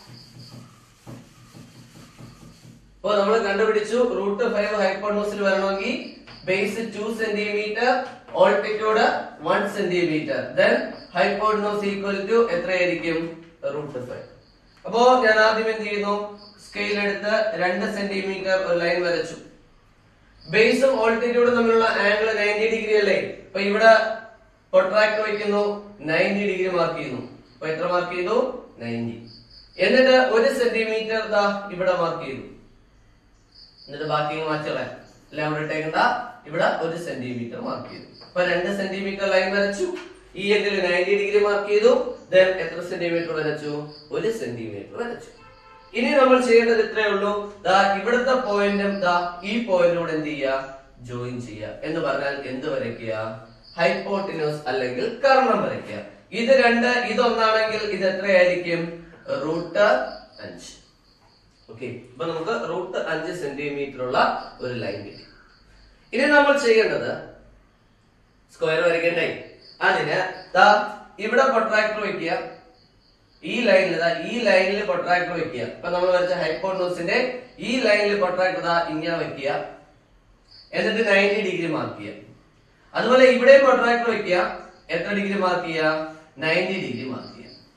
അപ്പൊ നമ്മൾ കണ്ടുപിടിച്ചു റൂട്ട് ഫൈവ് ഹൈപ്പോട്ടനസിൽ വരണമെങ്കിൽ base two centimetre altitude one centimetre then hypotenuse equal to എത്രയായിരിക്കും റൂട്ട് ഫൈവ് അപ്പോ ഞാൻ ആദ്യം എന്ത് ചെയ്യുന്നു സ്കെയിൽ എടുത്ത് രണ്ട് സെന്റിമീറ്റർ ഒരു ലൈൻ വരച്ചു ബേസും ഓൾട്ടിറ്റ്യൂഡും തമ്മിലുള്ള ആംഗിൾ നയൻറ്റി ഡിഗ്രി അല്ലേ അപ്പൊ ഇവിടെ പ്രൊട്രാക്ട് വയ്ക്കുന്നു നയൻറ്റി ഡിഗ്രി മാർക്ക് ചെയ്യുന്നു അപ്പൊ എത്ര മാർക്ക് ചെയ്തു നയൻറ്റി എന്നിട്ട് ഒരു സെന്റിമീറ്റർ ദാ ഇവിടെ മാർക്ക് ചെയ്തു എന്നിട്ട് ബാക്കി മാറ്റളെ എല്ലാം ഇവിടെ ഇട്ടേക്കണ്ട ഇവിടെ ഒരു സെന്റിമീറ്റർ മാർക്ക് ചെയ്തു അപ്പൊ രണ്ട് സെന്റിമീറ്റർ ലൈൻ വരച്ചു ഈ എൻഡിൽ നയൻറ്റി ഡിഗ്രി മാർക്ക് ചെയ്തു ദെൻ എത്ര സെന്റിമീറ്റർ വരച്ചു ഒരു സെന്റിമീറ്റർ വരച്ചു ഇനി നമ്മൾ ചെയ്യേണ്ടത് ഇത്രേ ഉള്ളൂ ദാ ഇവിടുത്തെ പോയിന്റും ദാ ഈ പോയിന്റിനോട് എന്ത് ചെയ്യുക ജോയിൻ ചെയ്യുക എന്ന് പറഞ്ഞാൽ എന്ത് വരയ്ക്കുക ഹൈപ്പോട്ടിനോസ് അല്ലെങ്കിൽ കർണം വരയ്ക്കുക ഇത് രണ്ട് ഇതൊന്നാണെങ്കിൽ ഇത് എത്രയായിരിക്കും റൂട്ട് അഞ്ച് ഓക്കെ അപ്പൊ നമുക്ക് റൂട്ട് അഞ്ച് സെന്റിമീറ്റർ ഉള്ള ഒരു ലൈൻ കിട്ടി ഇനി നമ്മൾ ചെയ്യേണ്ടത് സ്ക്വയർ വരയ്ക്കണ്ടേ അതിന് ദാ ഇവിടെ പ്രൊട്രാക്ടർ വെക്കുക ഈ ലൈനിൽ ദാ ഈ ലൈനിൽ പ്രൊട്രാക്ടർ വെക്കുക ഇപ്പൊ നമ്മൾ വരച്ച ഹൈപ്പോട്ടോസിന്റെ ഈ ലൈനിൽ പ്രൊട്രാക്ടർ ദാ ഇങ്ങനെ വെക്കുക എന്നിട്ട് നയൻറ്റി ഡിഗ്രി മാർക്ക് ചെയ്യുക അതുപോലെ ഇവിടെ പ്രൊട്രാക്ടർ വെക്കുക എത്ര ഡിഗ്രി മാർക്ക് ചെയ്യുക നയൻറ്റി ഡിഗ്രി മാർക്ക് ചെയ്യുക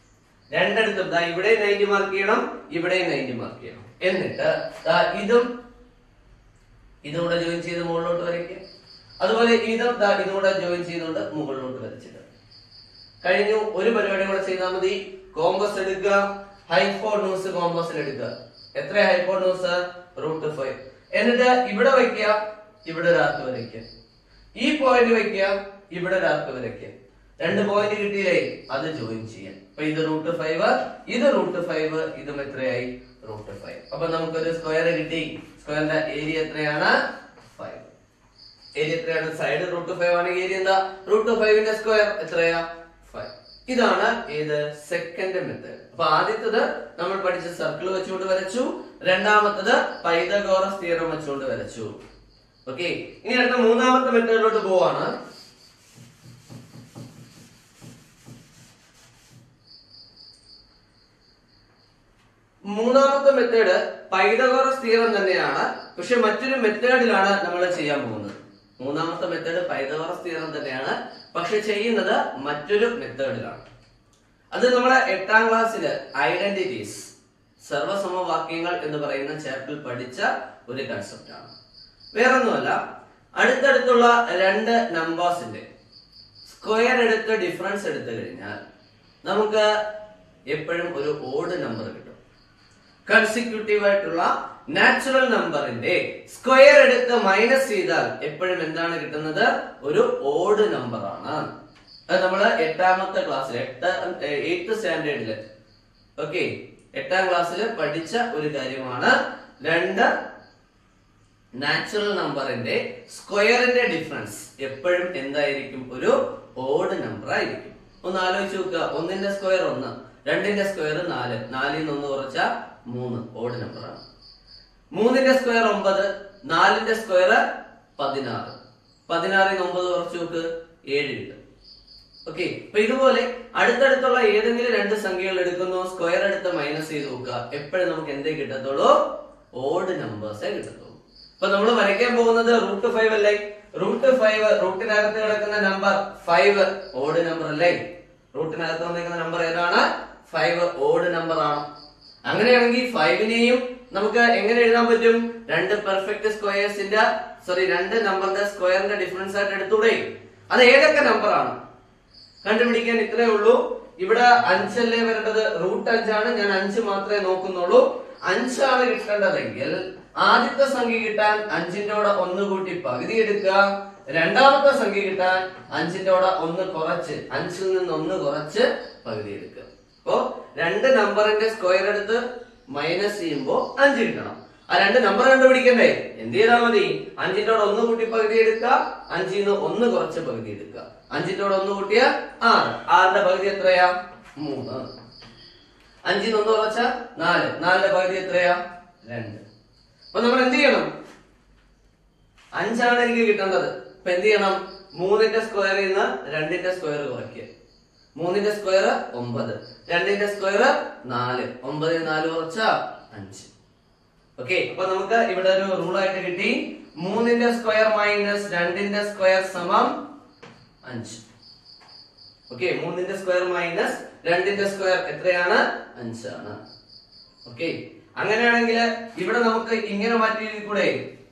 രണ്ടിടത്തും ദാ ഇവിടെ നയൻറ്റി മാർക്ക് ചെയ്യണം ഇവിടെ നയൻറ്റി മാർക്ക് ചെയ്യണം എന്നിട്ട് ദാ ഇതും ഇതും കൂടെ ജോയിൻ ചെയ്ത് മുകളിലോട്ട് വരയ്ക്കുക അതുപോലെ ഇതും ദാ ഇതും കൂടെ ജോയിൻ ചെയ്തുകൊണ്ട് മുകളിലോട്ട് വരച്ചിട്ട് കഴിഞ്ഞു ഒരു പരിപാടി കൂടെ ചെയ്താൽ മതി കോമ്പസ് എടുക്കുക ഹൈപ്പോർണൂസ് കോമ്പസിൽ എടുക്കുക എത്ര ഹൈപ്പോർണൂസ് റൂട്ട് ഫൈവ് എന്നിട്ട് ഇവിടെ വയ്ക്കുക ഇവിടെ ഒരു ആർക്ക് വരയ്ക്കുക ഈ പോയിന്റ് വയ്ക്കുക ഇവിടെ ഒരു ആർക്ക് വരയ്ക്കുക രണ്ട് പോയിന്റ് കിട്ടിയില്ലേ അത് ജോയിൻ ചെയ്യാം അപ്പൊ ഇത് റൂട്ട് ഫൈവ് ഇത് റൂട്ട് ഫൈവ് ഇതും എത്രയായി റൂട്ട് ഫൈവ് അപ്പൊ നമുക്കൊരു സ്ക്വയർ കിട്ടി സ്ക്വയറിന്റെ ഏരിയ എത്രയാണ് ഫൈവ് ഏരിയ എത്രയാണ് സൈഡ് റൂട്ട് ഫൈവ് ആണെങ്കിൽ ഏരിയ എന്താ റൂട്ട് ഫൈവിന്റെ സ്ക്വയർ എത്രയാ ഫൈവ് ഇതാണ് ഏത് സെക്കൻഡ് മെത്തേഡ് അപ്പൊ ആദ്യത്തത് നമ്മൾ പഠിച്ച സർക്കിൾ വെച്ചുകൊണ്ട് വരച്ചു രണ്ടാമത്തത് പൈതഗോറസ് തിയറം വെച്ചുകൊണ്ട് വരച്ചു ഓക്കെ ഇനി അടുത്ത മൂന്നാമത്തെ മെത്തേഡിലോട്ട് പോവാണ് മൂന്നാമത്തെ മെത്തേഡ് പൈതഗോറസ് തിയറം തന്നെയാണ് പക്ഷെ മറ്റൊരു മെത്തേഡിലാണ് നമ്മൾ ചെയ്യാൻ പോകുന്നത് മൂന്നാമത്തെ മെത്തേഡ് പൈതഗോറസ് തിയറം തന്നെയാണ് പക്ഷെ ചെയ്യുന്നത് മറ്റൊരു മെത്തേഡിലാണ് അത് നമ്മളെ എട്ടാം ക്ലാസ്സില് ഐഡന്റിറ്റീസ് സർവസമവാക്യങ്ങൾ എന്ന് പറയുന്ന ചാപ്റ്ററിൽ പഠിച്ച ഒരു കൺസെപ്റ്റ് ആണ് വേറൊന്നുമല്ല അടുത്തടുത്തുള്ള രണ്ട് നമ്പേഴ്സിന്റെ സ്ക്വയർ എടുത്ത് ഡിഫറൻസ് എടുത്തു കഴിഞ്ഞാൽ നമുക്ക് എപ്പോഴും ഒരു ഓഡ് നമ്പർ കിട്ടും കൺസിക്യൂട്ടീവ് ആയിട്ടുള്ള നാച്ചുറൽ നമ്പറിന്റെ സ്ക്വയർ എടുത്ത് മൈനസ് ചെയ്താൽ എപ്പോഴും എന്താണ് കിട്ടുന്നത് ഒരു ഓഡ് നമ്പർ ആണ് അത് നമ്മള് എട്ടാമത്തെ ക്ലാസ്സിൽ എട്ട് എയ്ത്ത് സ്റ്റാൻഡേർഡില് ഓക്കെ എട്ടാം ക്ലാസ്സിൽ പഠിച്ച ഒരു കാര്യമാണ് രണ്ട് നാച്ചുറൽ നമ്പറിന്റെ സ്ക്വയറിന്റെ ഡിഫറൻസ് എപ്പോഴും എന്തായിരിക്കും ഒരു ഓഡ് നമ്പർ ആയിരിക്കും ഒന്ന് ആലോചിച്ച് നോക്കുക ഒന്നിന്റെ സ്ക്വയർ ഒന്ന് രണ്ടിന്റെ സ്ക്വയർ നാല് നാലിൽ നിന്ന് ഒന്ന് കുറച്ച മൂന്ന് ഓഡ് നമ്പറാണ് മൂന്നിന്റെ സ്ക്വയർ ഒമ്പത് നാലിന്റെ സ്ക്വയർ പതിനാറ് പതിനാറിൽ നിന്ന് ഒമ്പത് കുറച്ച് നോക്ക് ഏഴ് കിട്ടും ഓക്കെ അപ്പൊ ഇതുപോലെ അടുത്തടുത്തുള്ള ഏതെങ്കിലും രണ്ട് സംഖ്യകൾ എടുക്കുന്നു സ്ക്വയർ എടുത്ത് മൈനസ് ചെയ്ത് നോക്കുക എപ്പോഴും നമുക്ക് എന്തേ കിട്ടത്തുള്ളൂ ഓഡ് നമ്പേഴ്സേ കിട്ടത്തുള്ളൂ അപ്പൊ നമ്മൾ വരയ്ക്കാൻ പോകുന്നത് റൂട്ട് ഫൈവ് അല്ലേ റൂട്ട് ഫൈവ് റൂട്ടിനകത്ത് കിടക്കുന്ന നമ്പർ ഫൈവ് ഓഡ് നമ്പർ അല്ലേ റൂട്ടിനകത്ത് വന്നിരിക്കുന്ന നമ്പർ ഏതാണ് ഫൈവ് ഓഡ് നമ്പർ ആണ് അങ്ങനെയാണെങ്കിൽ ഫൈവിനെയും നമുക്ക് എങ്ങനെ എഴുതാൻ പറ്റും രണ്ട് പെർഫെക്റ്റ് സ്ക്വയേഴ്സിന്റെ സോറി രണ്ട് നമ്പറിന്റെ സ്ക്വയറിന്റെ ഡിഫറൻസ് ആയിട്ട് എടുത്തൂടെ അത് ഏതൊക്കെ നമ്പർ ആണ് കണ്ടുപിടിക്കാൻ ഇത്രേ ഉള്ളൂ ഇവിടെ അഞ്ചല്ലേ വരേണ്ടത് റൂട്ട് അഞ്ചാണ് ഞാൻ അഞ്ച് മാത്രമേ നോക്കുന്നുള്ളൂ അഞ്ചാണ് കിട്ടേണ്ടതെങ്കിൽ ആദ്യത്തെ സംഖ്യ കിട്ടാൻ അഞ്ചിന്റെ കൂടെ ഒന്ന് കൂട്ടി പകുതി എടുക്കുക രണ്ടാമത്തെ സംഖ്യ കിട്ടാൻ അഞ്ചിന്റെ കൂടെ ഒന്ന് കുറച്ച് അഞ്ചിൽ നിന്ന് ഒന്ന് കുറച്ച് പകുതി എടുക്കുക അപ്പോ രണ്ട് നമ്പറിന്റെ സ്ക്വയർ എടുത്ത് മൈനസ് ചെയ്യുമ്പോ അഞ്ച് കിട്ടണം ആ രണ്ട് നമ്പർ കണ്ടുപിടിക്കണ്ടേ എന്ത് ചെയ്താൽ മതി അഞ്ചിന്റെ കൂടെ ഒന്ന് കൂട്ടി പകുതി എടുക്കുക അഞ്ചിൽ നിന്ന് ഒന്ന് കുറച്ച് പകുതി എടുക്കുക അഞ്ചിന്റെ കൂടെ ഒന്ന് കൂട്ടിയ ആറ് ആറിന്റെ പകുതി എത്രയാ മൂന്ന് അഞ്ചിൽ നിന്ന് ഒന്ന് കുറച്ച നാല് നാലിന്റെ പകുതി എത്രയാ രണ്ട് അപ്പൊ നമ്മൾ എന്ത് ചെയ്യണം അഞ്ചാണ് എനിക്ക് കിട്ടേണ്ടത് അപ്പൊ എന്ത് ചെയ്യണം മൂന്നിന്റെ സ്ക്വയറിൽ നിന്ന് രണ്ടിന്റെ സ്ക്വയർ കുറയ്ക്കുക മൂന്നിന്റെ സ്ക്വയർ ഒമ്പത് രണ്ടിന്റെ സ്ക്വയർ നാല് ഒമ്പതിൽ നാല് കുറച്ച അഞ്ച് ഓക്കെ അപ്പൊ നമുക്ക് ഇവിടെ ഒരു റൂൾ ആയിട്ട് കിട്ടി മൂന്നിന്റെ സ്ക്വയർ മൈനസ് രണ്ടിന്റെ സ്ക്വയർ സമം അഞ്ച് ഓക്കെ മൂന്നിന്റെ സ്ക്വയർ മൈനസ് രണ്ടിന്റെ സ്ക്വയർ എത്രയാണ് അഞ്ചാണ് ഓക്കെ അങ്ങനെയാണെങ്കിൽ ഇവിടെ നമുക്ക് ഇങ്ങനെ മാറ്റി എഴുതിക്കൂടെ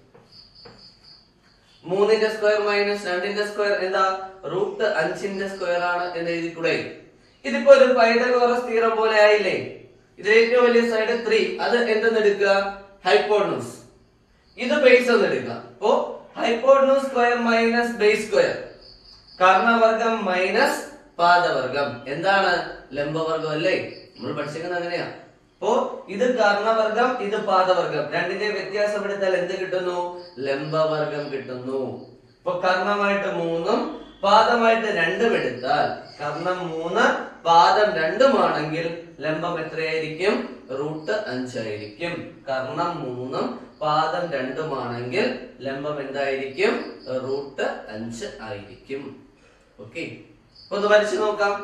മൂന്നിന്റെ സ്ക്വയർ മൈനസ് രണ്ടിന്റെ സ്ക്വയർ എന്താ റൂട്ട് അഞ്ചിന്റെ സ്ക്വയർ ആണ് എന്ന് എഴുതിക്കൂടെ ഇതിപ്പോ ഒരു പൈതഗോറസ് തീരം പോലെ ആയില്ലേ ഇത് ഏറ്റവും വലിയ സൈഡ് ത്രീ അത് എന്തെന്ന് എടുക്കുക ഹൈപ്പോഡ്നൂസ് ഇത് ബേസ് എന്ന് എടുക്കുക അപ്പോ hypotenuse square minus base square കർണവർഗം മൈനസ് പാദവർഗം എന്താണ് ലംബവർഗം അല്ലേ നമ്മൾ പഠിച്ചിരിക്കുന്നത് അങ്ങനെയാ അപ്പോ ഇത് കർണവർഗം ഇത് പാദവർഗം രണ്ടിന്റെ വ്യത്യാസം എടുത്താൽ എന്ത് കിട്ടുന്നു ലംബവർഗം കിട്ടുന്നു ഇപ്പൊ കർണമായിട്ട് മൂന്നും പാദമായിട്ട് രണ്ടും എടുത്താൽ കർണം മൂന്ന് പാദം രണ്ടുമാണെങ്കിൽ ലംബം എത്രയായിരിക്കും റൂട്ട് അഞ്ചായിരിക്കും കർണം മൂന്നും പാദം രണ്ടുമാണെങ്കിൽ ലംബം എന്തായിരിക്കും റൂട്ട് അഞ്ച് ആയിരിക്കും ഓക്കെ അപ്പൊ ഒന്ന് വരച്ചു നോക്കാം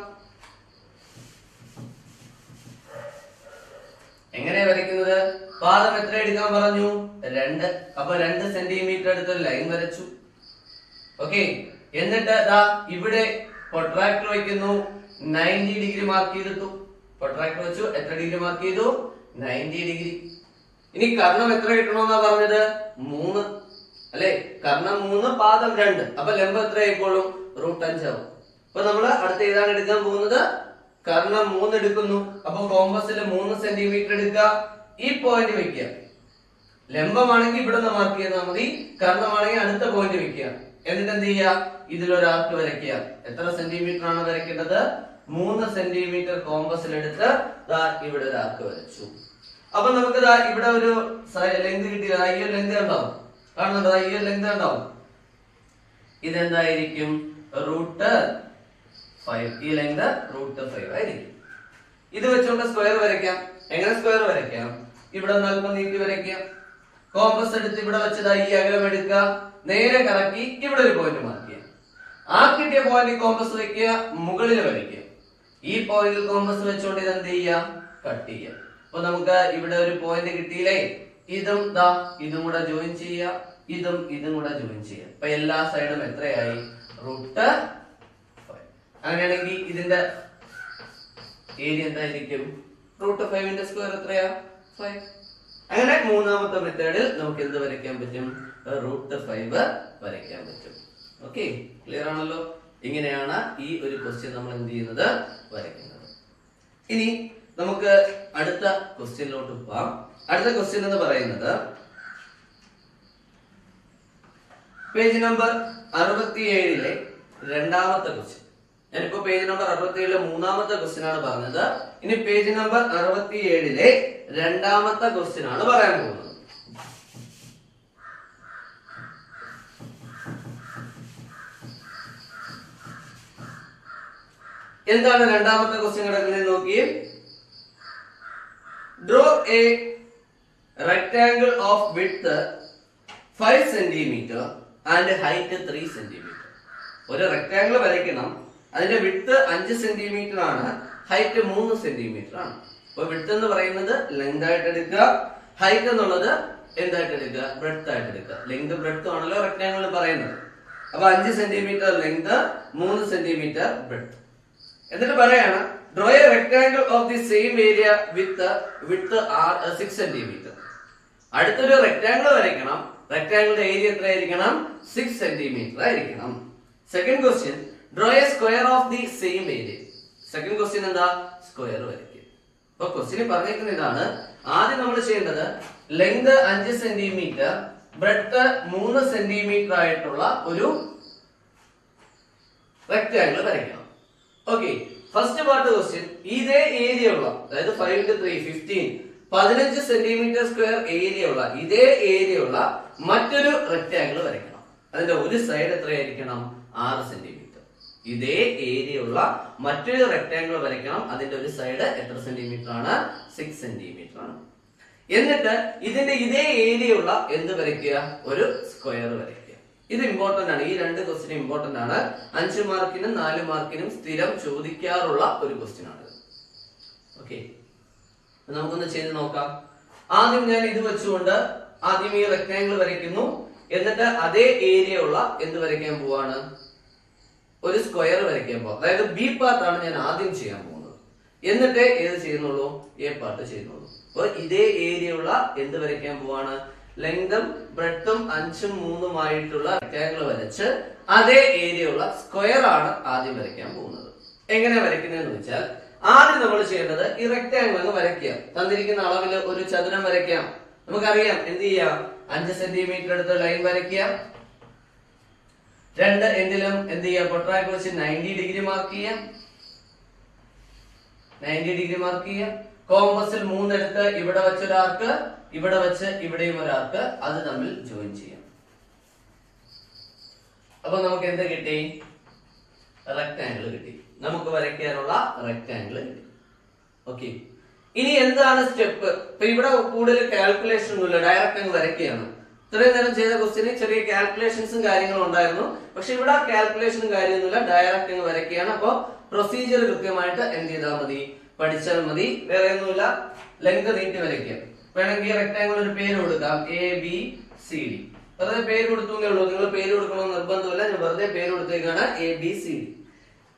എങ്ങനെയാ വരയ്ക്കുന്നത് പാദം എത്ര എടുക്കാൻ പറഞ്ഞു രണ്ട് അപ്പൊ രണ്ട് സെന്റിമീറ്റർ എടുത്തൊരു ലൈൻ വരച്ചു ഓക്കെ എന്നിട്ട് ദാ ഇവിടെ പ്രൊട്രാക്ടർ വയ്ക്കുന്നു നയൻറ്റി ഡിഗ്രി മാർക്ക് ചെയ്തിട്ടു പ്രൊട്രാക്ടർ വെച്ചു എത്ര ഡിഗ്രി മാർക്ക് ചെയ്തു നയൻറ്റി ഡിഗ്രി ഇനി കർണം എത്ര കിട്ടണമെന്നാ പറഞ്ഞത് മൂന്ന് അല്ലെ കർണം മൂന്ന് പാദം രണ്ട് അപ്പൊ ലംബം എത്ര ആയിക്കോളും റൂട്ട് അഞ്ചാവും അപ്പൊ നമ്മള് അടുത്ത ഏതാണ് എടുക്കാൻ പോകുന്നത് കർണം മൂന്ന് എടുക്കുന്നു അപ്പൊ കോമ്പസിൽ മൂന്ന് സെന്റിമീറ്റർ എടുക്കുക ഈ പോയിന്റ് വെക്കുക ലംബമാണെങ്കിൽ ഇവിടെ നിന്ന് മാർക്ക് ചെയ്താൽ മതി കർണമാണെങ്കിൽ അടുത്ത പോയിന്റ് വെക്കുക എന്നിട്ട് എന്ത് ചെയ്യുക ഇതിലൊരു ആർക്ക് വരയ്ക്കുക എത്ര സെന്റിമീറ്റർ ആണ് വരയ്ക്കേണ്ടത് മൂന്ന് സെന്റിമീറ്റർ കോമ്പസിൽ എടുത്ത് ദാ ഇവിടെ ഒരു ആർക്ക് വരച്ചു അപ്പൊ നമുക്ക് ദാ ഇവിടെ ഒരു ലെങ്ത് കിട്ടിയ ഈ ഒരു ലെങ്ത് ഉണ്ടാവും കാണുന്നുണ്ടോ ഈ ഒരു ലെങ്ത് ഉണ്ടാവും ഇതെന്തായിരിക്കും റൂട്ട് ഫൈവ് ഈ ലെങ്ത് റൂട്ട് ഫൈവ് ആയിരിക്കും ഇത് വെച്ചുകൊണ്ട് സ്ക്വയർ വരയ്ക്കാം എങ്ങനെ സ്ക്വയർ വരയ്ക്കാം ഇവിടെ നിന്ന് അല്പം നീട്ടി വരയ്ക്കാം കോമ്പസ് എടുത്ത് ഇവിടെ വെച്ചതാ ഈ അകലം എടുക്കുക നേരെ കറക്കി ഇവിടെ ഒരു പോയിന്റ് മാർക്ക് ചെയ്യാം ആ കിട്ടിയ പോയിന്റ് കോമ്പസ് വെക്കുക മുകളിൽ വരയ്ക്കുക ഈ പോയിന്റിൽ കോമ്പസ് വെച്ചുകൊണ്ട് ഇത് എന്ത് ചെയ്യാം കട്ട് ചെയ്യാം അപ്പൊ നമുക്ക് ഇവിടെ ഒരു പോയിന്റ് കിട്ടിയില്ലേ ഇതും ദാ ഇതും കൂടെ ജോയിൻ ചെയ്യാം ഇതും ഇതും കൂടെ ജോയിൻ ചെയ്യാം അപ്പൊ എല്ലാ സൈഡും എത്രയായി റൂട്ട് അങ്ങനെയാണെങ്കിൽ ഇതിന്റെ ഏരിയ എന്തായിരിക്കും റൂട്ട് ഫൈവിന്റെ സ്ക്വയർ എത്രയാ ഫൈവ് അങ്ങനെ മൂന്നാമത്തെ മെത്തേഡിൽ നമുക്ക് എന്ത് വരയ്ക്കാൻ പറ്റും റൂട്ട് ഫൈവ് വരയ്ക്കാൻ പറ്റും ഓക്കെ ക്ലിയർ ആണല്ലോ ഇങ്ങനെയാണ് ഈ ഒരു ക്വസ്റ്റ്യൻ നമ്മൾ എന്ത് ചെയ്യുന്നത് വരയ്ക്കുന്നത് ഇനി നമുക്ക് അടുത്ത ക്വസ്റ്റ്യനിലോട്ട് പോവാം അടുത്ത ക്വസ്റ്റ്യൻ എന്ന് പറയുന്നത് പേജ് നമ്പർ അറുപത്തിയേഴിലെ രണ്ടാമത്തെ ക്വസ്റ്റ്യൻ ഞാനിപ്പോ പേജ് നമ്പർ അറുപത്തിയേഴിലെ മൂന്നാമത്തെ ക്വസ്റ്റ്യൻ ആണ് പറഞ്ഞത് ഇനി പേജ് നമ്പർ അറുപത്തിയേഴിലെ രണ്ടാമത്തെ ക്വസ്റ്റ്യൻ ആണ് പറയാൻ പോകുന്നത് എന്താണ് രണ്ടാമത്തെ ക്വസ്റ്റ്യൻ കിടക്കുന്നത് നോക്കിയേ draw a rectangle of width five centimetre and height three centimetre ഒരു റെക്ടാംഗിൾ വരയ്ക്കണം അതിന്റെ വിഡ്ത്ത് അഞ്ച് സെന്റിമീറ്റർ ആണ് ഹൈറ്റ് മൂന്ന് സെന്റിമീറ്റർ ആണ് അപ്പൊ വിഡ്ത്ത് എന്ന് പറയുന്നത് ലെങ്ത് ആയിട്ട് എടുക്കുക ഹൈറ്റ് എന്നുള്ളത് എന്തായിട്ട് എടുക്കുക ബ്രെഡ്ത്ത് ആയിട്ട് എടുക്കുക ലെങ്ത് ബ്രെഡ്ത്ത് ആണല്ലോ റെക്ടാംഗിൾ പറയുന്നത് അപ്പൊ അഞ്ച് സെന്റിമീറ്റർ ലെങ്ത് മൂന്ന് സെന്റിമീറ്റർ ബ്രെഡ്ത്ത് എന്നിട്ട് പറയാണ് draw a rectangle of the same area with with are six centimetre അടുത്തൊരു റെക്ടാംഗിൾ വരയ്ക്കണം റെക്ടാംഗിളിന്റെ ഏരിയ എത്രയായിരിക്കണം സിക്സ് സെന്റിമീറ്റർ ആയിരിക്കണം second question draw a square of the same area second question എന്താ square വരയ്ക്കുക അപ്പൊ ക്വസ്റ്റ്യൻ പറഞ്ഞിരിക്കുന്ന ഇതാണ് ആദ്യം നമ്മൾ ചെയ്യേണ്ടത് ലെങ്ത് അഞ്ച് സെന്റിമീറ്റർ ബ്രെഡ്ത്ത് മൂന്ന് സെന്റിമീറ്റർ ആയിട്ടുള്ള ഒരു റെക്ടാംഗിൾ വരയ്ക്കണം ഓക്കെ ഫസ്റ്റ് പാർട്ട് ക്വസ്റ്റ്യൻ ഇതേ ഏരിയ ഉള്ള അതായത് ഫൈവ് ഇൻറ്റു ത്രീ ഫിഫ്റ്റീൻ പതിനഞ്ച് സെന്റിമീറ്റർ സ്ക്വയർ ഏരിയ ഉള്ള ഇതേ ഏരിയ ഉള്ള മറ്റൊരു റെക്ടാംഗിൾ വരയ്ക്കണം അതിന്റെ ഒരു സൈഡ് എത്രയായിരിക്കണം ആറ് സെന്റിമീറ്റർ ഇതേ ഏരിയ ഉള്ള മറ്റൊരു റെക്ടാംഗിൾ വരയ്ക്കണം അതിന്റെ ഒരു സൈഡ് എത്ര സെന്റിമീറ്റർ ആണ് സിക്സ് സെന്റിമീറ്റർ ആണ് എന്നിട്ട് ഇതിന്റെ ഇതേ ഏരിയ ഉള്ള എന്ത് വരയ്ക്കുക ഒരു സ്ക്വയർ വരയ്ക്കുക ഇത് ഇമ്പോർട്ടന്റ് ആണ് ഈ രണ്ട് ക്വസ്റ്റ്യൻ ഇമ്പോർട്ടന്റ് ആണ് അഞ്ച് മാർക്കിനും നാല് മാർക്കിനും സ്ഥിരം ചോദിക്കാറുള്ള ഒരു ക്വസ്റ്റ്യൻ ആണ് ഓക്കെ നമുക്കൊന്ന് ചെയ്ത് നോക്കാം ആദ്യം ഞാൻ ഇത് വെച്ചുകൊണ്ട് ആദ്യം ഈ റെക്ടാംഗിൾ വരയ്ക്കുന്നു എന്നിട്ട് അതേ ഏരിയ ഉള്ള എന്ത് വരയ്ക്കാൻ പോവാണ് ഒരു സ്ക്വയർ വരയ്ക്കാൻ പോവാം അതായത് ബി പാർട്ട് ആണ് ഞാൻ ആദ്യം ചെയ്യാൻ പോകുന്നത് എന്നിട്ട് ഏത് ചെയ്യുന്നുള്ളൂ എ പാർട്ട് ചെയ്യുന്നുള്ളൂ അപ്പൊ ഇതേ ഏരിയ ഉള്ള എന്ത് വരയ്ക്കാൻ പോവാണ് ലെങ്തും ബ്രെഡും അഞ്ചും മൂന്നുമായിട്ടുള്ള റെക്ടാംഗിൾ വരച്ച് അതേ ഏരിയ ഉള്ള സ്ക്വയർ ആണ് ആദ്യം വരയ്ക്കാൻ പോകുന്നത് എങ്ങനെ വരയ്ക്കുന്നതെന്ന് വെച്ചാൽ ആദ്യം നമ്മൾ ചെയ്യേണ്ടത് ഈ റെക്ടാംഗിൾ അങ്ങ് വരയ്ക്കുക തന്നിരിക്കുന്ന അളവിൽ ഒരു ചതുരം വരയ്ക്കാം നമുക്കറിയാം എന്ത് ചെയ്യാം അഞ്ച് സെന്റിമീറ്റർ എടുത്ത് ലൈൻ വരയ്ക്കുക രണ്ട് എൻഡിലും എന്ത് ചെയ്യാം പൊട്രാക്ക് വെച്ച് നയൻറ്റി ഡിഗ്രി മാർക്ക് ചെയ്യാം നയൻറ്റി ഡിഗ്രി മാർക്ക് ചെയ്യാം കോമ്പസിൽ മൂന്നെടുത്ത് ഇവിടെ വെച്ചൊരാർക്ക് ഇവിടെ വെച്ച് ഇവിടെയും ഒരാർക്ക് അത് തമ്മിൽ ജോയിൻ ചെയ്യാം അപ്പൊ നമുക്ക് എന്ത് കിട്ടി റെക്ടാംഗിൾ കിട്ടി നമുക്ക് വരയ്ക്കാനുള്ള റെക്ടാംഗിൾ കിട്ടി ഓക്കെ ഇനി എന്താണ് സ്റ്റെപ്പ് ഇപ്പൊ ഇവിടെ കൂടുതൽ കാൽക്കുലേഷൻ ഒന്നുമില്ല ഡയറക്റ്റ് അങ്ങ് വരയ്ക്കുകയാണ് ഇത്രയും നേരം ചെയ്ത ക്വസ്റ്റിന് ചെറിയ കാൽക്കുലേഷൻസും കാര്യങ്ങളും ഉണ്ടായിരുന്നു പക്ഷെ ഇവിടെ കാൽക്കുലേഷനും കാര്യമൊന്നുമില്ല ഡയറക്റ്റ് അങ്ങ് വരയ്ക്കുകയാണ് അപ്പൊ പ്രൊസീജിയർ കൃത്യമായിട്ട് എന്ത് ചെയ്താൽ മതി പഠിച്ചാൽ മതി വേറെ ഒന്നുമില്ല ലെങ്ത് നീട്ടി വരയ്ക്കുക വേണമെങ്കിൽ റെക്ടാംഗിൾ ഒരു പേര് കൊടുക്കാം എ ബി സി ഡി വെറുതെ പേര് കൊടുത്തേ ഉള്ളൂ നിങ്ങൾ പേര് കൊടുക്കണമെന്ന് നിർബന്ധമില്ല ഞാൻ വെറുതെ പേര് കൊടുത്തേക്കാണ് എ ബി സി ഡി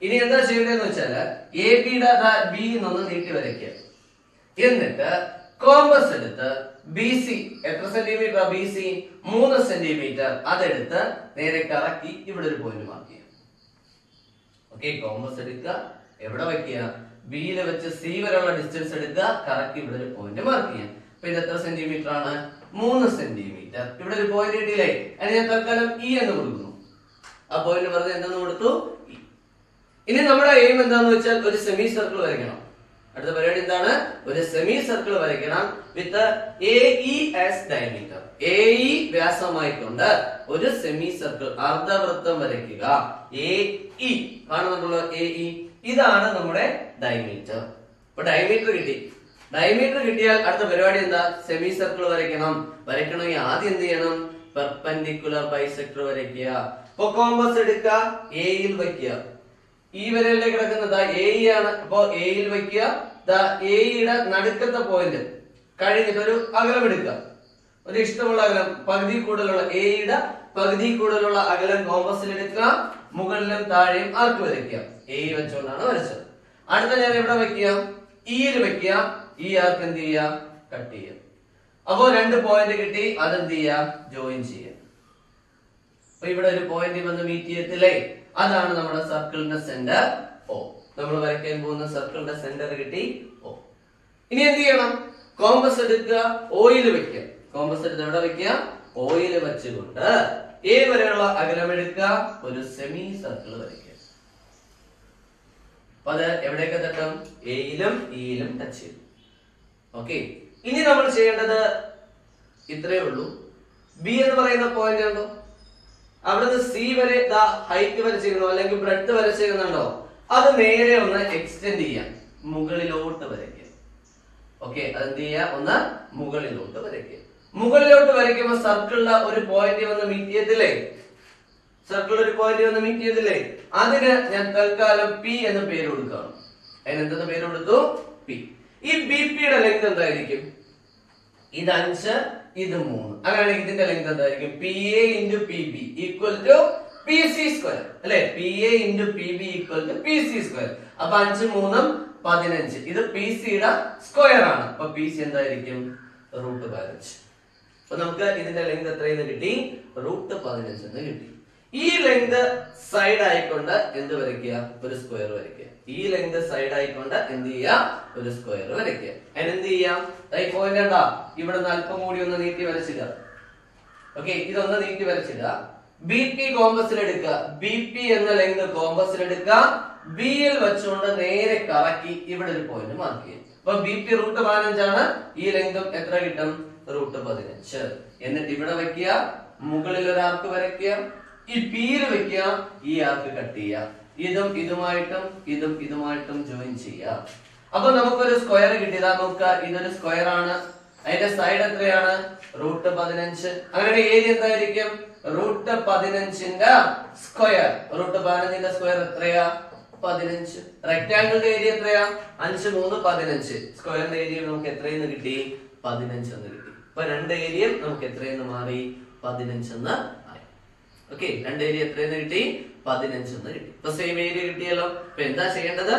ഇനി എന്താ ചെയ്യേണ്ടതെന്ന് വെച്ചാല് എ ബിയുടെ ബി എന്നൊന്ന് നീട്ടി വരയ്ക്കുക എന്നിട്ട് കോമ്പസ് എടുത്ത് ബി സി എത്ര സെന്റിമീറ്റർ ബി സി മൂന്ന് സെന്റിമീറ്റർ അതെടുത്ത് നേരെ കറക്കി ഇവിടെ ഒരു പോയിന്റ് മാർക്ക് ചെയ്യാം ഓക്കെ കോമ്പസ് എടുക്കുക എവിടെ വെക്കുക ബിയിൽ വെച്ച് സി വരെയുള്ള ഡിസ്റ്റൻസ് എടുക്കുക കറക്റ്റ് ഇവിടെ ഒരു പോയിന്റ് മാർക്ക് ചെയ്യാം അപ്പൊ ഇത് എത്ര സെന്റിമീറ്റർ ആണ് മൂന്ന് സെന്റിമീറ്റർ ഇവിടെ ഒരു പോയിന്റ് കിട്ടിയില്ലേ അതിന് ഞാൻ തൽക്കാലം ഇ എന്ന് കൊടുക്കുന്നു ആ പോയിന്റ് വെറുതെ എന്തെന്ന് കൊടുത്തു E. ഇനി നമ്മുടെ എയിം എന്താന്ന് വെച്ചാൽ ഒരു സെമി സർക്കിൾ വരയ്ക്കണം അടുത്ത പരിപാടി എന്താണ് ഒരു സെമി സർക്കിൾ വരയ്ക്കണം with A E as diameter A E വ്യാസമായിക്കൊണ്ട് ഒരു സെമി സർക്കിൾ അർദ്ധവൃത്തം വരയ്ക്കുക എ ഇ കാണുന്നുണ്ടല്ലോ എ ഇ ഇതാണ് നമ്മുടെ ഡയമീറ്റർ ഇപ്പൊ ഡയമീറ്റർ കിട്ടി ഡയമീറ്റർ കിട്ടിയാൽ അടുത്ത പരിപാടി എന്താ സെമി സർക്കിൾ വരയ്ക്കണം വരയ്ക്കണമെങ്കിൽ ആദ്യം എന്ത് ചെയ്യണം പെർപെൻഡിക്കുലർ ബൈസെക്ടർ വരയ്ക്കുക ഇപ്പൊ കോമ്പസ് എടുക്കുക എയിൽ വയ്ക്കുക ഈ വരയിലേക്ക് കിടക്കുന്നത് എ ആണ് അപ്പോ എയിൽ വയ്ക്കുക എയുടെ നടുക്കത്തെ പോയിന്റ് കഴിഞ്ഞിട്ട് ഒരു അകലം എടുക്കുക ഒരു ഇഷ്ടമുള്ള അകലം പകുതി കൂടുതലുള്ള എയുടെ പകുതി കൂടുതലുള്ള അകലം കോമ്പസിൽ എടുക്കുക മുകളിലും താഴെയും ആർക്ക് വരയ്ക്കുക എ വെച്ചുകൊണ്ടാണ് വരച്ചത് അടുത്ത ഞാൻ എവിടെ വെക്കുക ഇയിൽ വെക്കുക ഈ ആർക്ക് എന്ത് ചെയ്യുക കട്ട് ചെയ്യുക അപ്പോ രണ്ട് പോയിന്റ് കിട്ടി അതെന്ത് ചെയ്യുക ജോയിൻ ചെയ്യുക അപ്പൊ ഇവിടെ ഒരു പോയിന്റ് വന്ന് മീറ്റ് ചെയ്യത്തില്ലേ അതാണ് നമ്മുടെ സർക്കിളിന്റെ സെന്റർ ഓ നമ്മൾ വരയ്ക്കാൻ പോകുന്ന സർക്കിളിന്റെ സെന്റർ കിട്ടി ഓ ഇനി എന്ത് ചെയ്യണം കോമ്പസ് എടുക്കുക ഓയിൽ വെക്കുക കോമ്പസ് എടുത്ത് എവിടെ വെക്കുക ഓയിൽ വെച്ചുകൊണ്ട് എ വരെയുള്ള അകലം എടുക്കുക ഒരു സെമി സർക്കിൾ വരയ്ക്കുക അപ്പൊ അത് എവിടെയൊക്കെ തട്ടും എയിലും ഇയിലും ടച്ച് ചെയ്യും ഓക്കെ ഇനി നമ്മൾ ചെയ്യേണ്ടത് ഇത്രയേ ഉള്ളൂ ബി എന്ന് പറയുന്ന പോയിന്റ് ഉണ്ടോ അവിടുന്ന് സി വരെ ഹൈറ്റ് വരച്ചിരുന്നോ അല്ലെങ്കിൽ ബ്രെഡ് വരച്ചിരുന്നുണ്ടോ അത് നേരെ ഒന്ന് എക്സ്റ്റെൻഡ് ചെയ്യാം മുകളിലോട്ട് വരയ്ക്കുക ഓക്കെ അതെന്ത് ചെയ്യുക ഒന്ന് മുകളിലോട്ട് വരയ്ക്കുക മുകളിലോട്ട് വരയ്ക്കുമ്പോൾ സർക്കിളിലെ ഒരു പോയിന്റ് വന്ന് മീറ്റ് ചെയ്യത്തില്ലേ സർക്കിൾ ഒരു പോയിന്റ് വന്ന് മീറ്റ് ചെയ്തില്ലേ അതിന് ഞാൻ തൽക്കാലം പി എന്ന് പേര് കൊടുക്കുകയാണ് അതിന് എന്തെന്ന് പേര് കൊടുത്തു പി ഈ ബി പിയുടെ ലെങ്ത് എന്തായിരിക്കും ഇത് അഞ്ച് ഇത് മൂന്ന് അങ്ങനെയാണെങ്കിൽ ഇതിന്റെ ലെങ്ത് എന്തായിരിക്കും P A into P B equal to P C square അല്ലെ P A into P B equal to P C square അപ്പൊ അഞ്ച് മൂന്നും പതിനഞ്ച് ഇത് പി സിയുടെ സ്ക്വയർ ആണ് അപ്പൊ പി സി എന്തായിരിക്കും റൂട്ട് പതിനഞ്ച് അപ്പൊ നമുക്ക് ഇതിന്റെ ലെങ്ത് എത്രയെന്ന് കിട്ടി റൂട്ട് പതിനഞ്ച് എന്ന് കിട്ടി ഈ ലെങ്ത് സൈഡ് ആയിക്കൊണ്ട് എന്ത് വരയ്ക്കുക ഒരു സ്ക്വയർ വരയ്ക്കുക ഈ ലെങ്ത് സൈഡ് ആയിക്കൊണ്ട് എന്ത് ചെയ്യുക ഒരു സ്ക്വയർ വരയ്ക്കുക അതിനെന്ത് ചെയ്യാം ഈ പോയിന്റ് എന്താ ഇവിടെ നിന്ന് അല്പം കൂടി ഒന്ന് നീട്ടി വരച്ചിടുക ഓക്കെ ഇതൊന്ന് നീട്ടി വരച്ചിടുക ബി പി കോമ്പസിൽ എടുക്കുക ബി പി എന്ന ലെങ്ത് കോമ്പസിൽ എടുക്കുക ബി യിൽ വെച്ചുകൊണ്ട് നേരെ കറക്കി ഇവിടെ ഒരു പോയിന്റ് മാർക്ക് ചെയ്യും അപ്പൊ ബി പി റൂട്ട് പതിനഞ്ചാണ് ഈ ലെങ്തും എത്ര കിട്ടും റൂട്ട് പതിനഞ്ച് എന്നിട്ട് ഇവിടെ വെക്കുക മുകളിൽ ഒരു ആർക്ക് വരയ്ക്കുക ഈ പിയിൽ വെക്കുക ഈ ആർക്ക് കട്ട് ചെയ്യുക ഇതും ഇതുമായിട്ടും ഇതും ഇതുമായിട്ടും ജോയിൻ ചെയ്യുക അപ്പൊ നമുക്കൊരു സ്ക്വയർ കിട്ടിയതാ നോക്കുക ഇതൊരു സ്ക്വയർ ആണ് അതിന്റെ സൈഡ് എത്രയാണ് റൂട്ട് പതിനഞ്ച് അങ്ങനെ ഏരിയ എന്തായിരിക്കും റൂട്ട് പതിനഞ്ചിന്റെ സ്ക്വയർ റൂട്ട് പതിനഞ്ചിന്റെ സ്ക്വയർ എത്രയാ പതിനഞ്ച് റെക്ടാംഗിളിന്റെ ഏരിയ എത്രയാ അഞ്ച് മൂന്ന് പതിനഞ്ച് സ്ക്വയറിന്റെ ഏരിയ നമുക്ക് എത്രയെന്ന് കിട്ടി പതിനഞ്ച് എന്ന് കിട്ടി അപ്പൊ രണ്ട് ഏരിയയും നമുക്ക് എത്രയെന്ന് മാറി പതിനഞ്ചെന്ന് ആയി ഓക്കെ രണ്ട് ഏരിയ എത്രയെന്ന് കിട്ടി പതിനഞ്ചെന്ന് കിട്ടി ഇപ്പൊ സെയിം ഏരിയ കിട്ടിയല്ലോ ഇപ്പൊ എന്താ ചെയ്യേണ്ടത്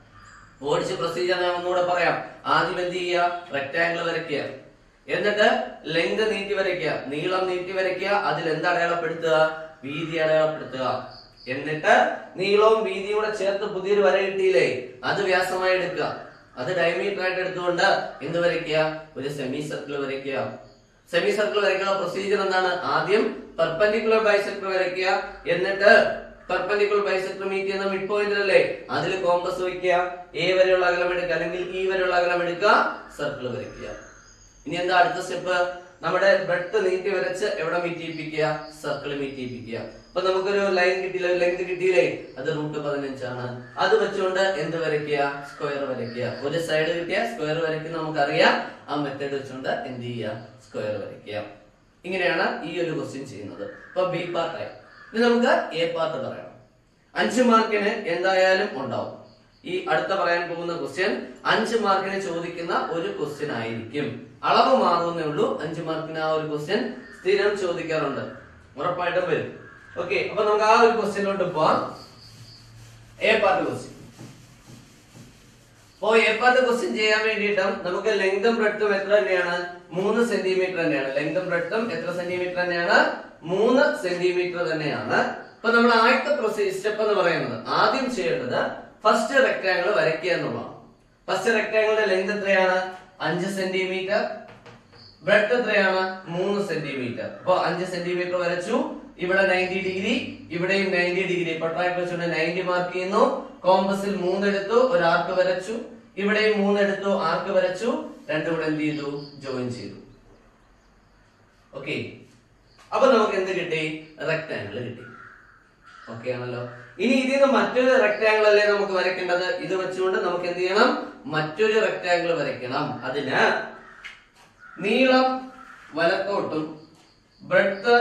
ഓടിച്ച പ്രൊസീജിയർ ഞാൻ ഒന്നുകൂടെ പറയാം ആദ്യം എന്ത് ചെയ്യുക റെക്ടാംഗിൾ വരയ്ക്കുക എന്നിട്ട് ലെങ്ത് നീട്ടി വരയ്ക്കുക നീളം നീട്ടി വരയ്ക്കുക അതിൽ എന്ത് അടയാളപ്പെടുത്തുക വീതി അടയാളപ്പെടുത്തുക എന്നിട്ട് നീളവും വീതിയും കൂടെ ചേർത്ത് പുതിയൊരു വര കിട്ടിയില്ലേ അത് വ്യാസമായി എടുക്കുക അത് ഡയമീറ്റർ ആയിട്ട് എടുത്തുകൊണ്ട് എന്ത് വരയ്ക്കുക ഒരു സെമി സർക്കിൾ വരയ്ക്കുക സെമി സർക്കിൾ വരയ്ക്കുന്ന പ്രൊസീജിയർ എന്താണ് ആദ്യം പെർപെൻഡിക്കുലർ ബൈസെക്ടർ വരയ്ക്കുക എന്നിട്ട് പെർപെൻഡിക്കുലർ ബൈസെക്ടർ മീറ്റ് ചെയ്യുന്ന മിഡ് പോയിന്റ് അല്ലേ അതിൽ കോമ്പസ് വയ്ക്കുക എ വരെയുള്ള അകലം എടുക്കുക അല്ലെങ്കിൽ ഇ വരെയുള്ള അകലം എടുക്കുക സർക്കിൾ വരയ്ക്കുക ഇനി എന്താ അടുത്ത സ്റ്റെപ്പ് നമ്മുടെ ബ്രെഡ് നീട്ടി വരച്ച് എവിടെ മീറ്റ് ചെയ്യിപ്പിക്കുക സർക്കിൾ മീറ്റ് ചെയ്യിപ്പിക്കുക അപ്പൊ നമുക്കൊരു ലൈൻ കിട്ടിയില്ല ഒരു ലെങ്ത് കിട്ടിയില്ലേ അത് റൂട്ട് പതിനഞ്ചാണ് അത് വെച്ചുകൊണ്ട് എന്ത് വരയ്ക്കുക സ്ക്വയർ വരയ്ക്കുക ഒരു സൈഡ് കിട്ടിയ സ്ക്വയർ വരയ്ക്കുന്ന നമുക്കറിയാം ആ മെത്തേഡ് വെച്ചുകൊണ്ട് എന്ത് ചെയ്യുക സ്ക്വയർ വരയ്ക്കുക ഇങ്ങനെയാണ് ഈ ഒരു ക്വസ്റ്റ്യൻ ചെയ്യുന്നത് അപ്പൊ ബി പാർട്ടായി ഇനി നമുക്ക് എ പാർട്ട് പറയണം അഞ്ച് മാർക്കിന് എന്തായാലും ഉണ്ടാവും ഈ അടുത്ത പറയാൻ പോകുന്ന ക്വസ്റ്റ്യൻ അഞ്ച് മാർക്കിന് ചോദിക്കുന്ന ഒരു ക്വസ്റ്റ്യൻ ആയിരിക്കും അളവ് മാറുന്നേ ഉള്ളൂ അഞ്ച് മാർക്കിന് ആ ഒരു ക്വസ്റ്റ്യൻ സ്ഥിരം ചോദിക്കാറുണ്ട് ഉറപ്പായിട്ടും വരും ഓക്കെ അപ്പൊ നമുക്ക് ആ ഒരു ക്വസ്റ്റ്യനിലോട്ട് പോവാം എ പാർട്ട് ക്വസ്റ്റ്യൻ അപ്പോ എ പാർട്ട് ക്വസ്റ്റ്യൻ ചെയ്യാൻ വേണ്ടിയിട്ടും നമുക്ക് ലെങ്തും ബ്രെഡ്ത്തും എത്ര തന്നെയാണ് മൂന്ന് സെന്റിമീറ്റർ തന്നെയാണ് ലെങ്തും ബ്രെഡ്ത്തും എത്ര സെന്റിമീറ്റർ തന്നെയാണ് മൂന്ന് സെന്റിമീറ്റർ തന്നെയാണ് അപ്പൊ നമ്മൾ ആദ്യത്തെ പ്രൊസീജ് സ്റ്റെപ്പ് എന്ന് പറയുന്നത് ആദ്യം ചെയ്യേണ്ടത് ഫസ്റ്റ് റെക്ടാങ്കിൾ വരയ്ക്കുക എന്നുള്ളതാണ് ഫസ്റ്റ് റെക്ടാങ്കിളിന്റെ ലെങ്ത് എത്രയാണ് അഞ്ച് സെന്റിമീറ്റർ ബ്രെഡ് എത്രയാണ് മൂന്ന് സെന്റിമീറ്റർ അപ്പൊ അഞ്ച് സെന്റിമീറ്റർ വരച്ചു ഇവിടെ നയൻറ്റി ഡിഗ്രി ഇവിടെയും നയൻറ്റി ഡിഗ്രി പൊട്രാക്ട് വെച്ചുകൊണ്ട് നയൻറ്റി മാർക്ക് ചെയ്യുന്നു കോമ്പസിൽ മൂന്ന് എടുത്തു ഒരു ആർക്ക് വരച്ചു ഇവിടെയും മൂന്ന് എടുത്തു ആർക്ക് വരച്ചു രണ്ടും കൂടെ എന്ത് ചെയ്തു ജോയിൻ ചെയ്തു ഓക്കെ അപ്പൊ നമുക്ക് എന്ത് കിട്ടി റെക്ടാങ്കിൾ കിട്ടി ഓക്കെ ആണല്ലോ ഇനി ഇതിൽ നിന്ന് മറ്റൊരു റെക്ടാങ്കിൾ അല്ലേ നമുക്ക് വരയ്ക്കേണ്ടത് ഇത് വെച്ചുകൊണ്ട് നമുക്ക് എന്ത് ചെയ്യണം മറ്റൊരു റെക്ടാങ്കിൾ വരയ്ക്കണം അതിന് നീളം വലത്തോട്ടും ബ്രെഡ്ത്ത്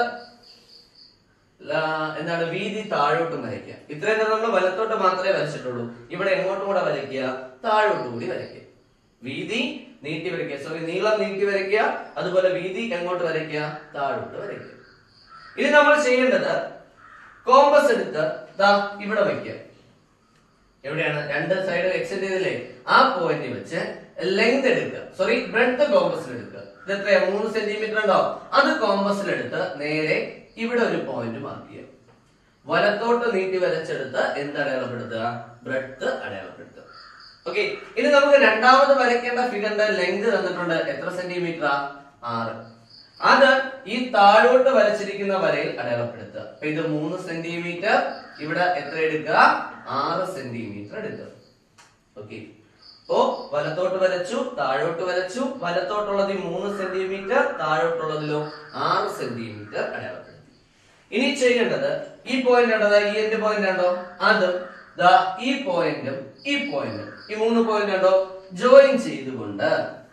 എന്താണ് വീതി താഴോട്ടും വരയ്ക്കുക ഇത്രയും നേരം നമ്മൾ വലത്തോട്ട് മാത്രമേ വരച്ചിട്ടുള്ളൂ ഇവിടെ എങ്ങോട്ടും കൂടെ വരയ്ക്കുക താഴോട്ടും കൂടി വരയ്ക്കുക വീതി നീട്ടി വരയ്ക്കുക സോറി നീളം നീട്ടി വരയ്ക്കുക അതുപോലെ വീതി എങ്ങോട്ട് വരയ്ക്കുക താഴോട്ട് വരയ്ക്കുക ഇനി നമ്മൾ ചെയ്യേണ്ടത് കോമ്പസ് എടുത്ത് ദാ ഇവിടെ വയ്ക്കുക എവിടെയാണ് രണ്ട് സൈഡ് എക്സ്റ്റെൻഡ് ചെയ്തില്ലേ ആ പോയിന്റ് വെച്ച് ലെങ്ത് എടുക്കുക സോറി ബ്രെഡ് കോമ്പസിൽ എടുക്കുക ഇത് എത്രയാ മൂന്ന് സെന്റിമീറ്റർ ഉണ്ടാവും അത് കോമ്പസിൽ എടുത്ത് നേരെ ഇവിടെ ഒരു പോയിന്റ് മാർക്ക് ചെയ്യുക വലത്തോട്ട് നീട്ടി വരച്ചെടുത്ത് എന്ത് അടയാളപ്പെടുത്തുക ബ്രെഡ് അടയാളപ്പെടുത്തുക ഓക്കെ ഇനി നമുക്ക് രണ്ടാമത് വരയ്ക്കേണ്ട ഫിഗറിന്റെ ലെങ്ത് തന്നിട്ടുണ്ട് എത്ര സെന്റിമീറ്റർ ആറ് അത് ഈ താഴോട്ട് വരച്ചിരിക്കുന്ന വരയിൽ അടയാളപ്പെടുത്തുക അപ്പൊ ഇത് മൂന്ന് സെന്റിമീറ്റർ ഇവിടെ എത്ര എടുക്കുക ആറ് സെന്റിമീറ്റർ എടുക്കുക ഓക്കെ അപ്പോ വലത്തോട്ട് വരച്ചു താഴോട്ട് വരച്ചു വലത്തോട്ടുള്ളത് ഈ മൂന്ന് സെന്റിമീറ്റർ താഴോട്ടുള്ളതിലോ ആറ് സെന്റിമീറ്റർ അടയാളപ്പെടുത്തി ഇനി ചെയ്യേണ്ടത് ഈ പോയിന്റ് ഉണ്ടോ ഈ എന്റെ പോയിന്റ് ഉണ്ടോ അത് ദാ ഈ പോയിന്റും ഈ പോയിന്റും ഈ മൂന്ന് പോയിന്റ് ഉണ്ടോ ജോയിൻ ചെയ്തുകൊണ്ട്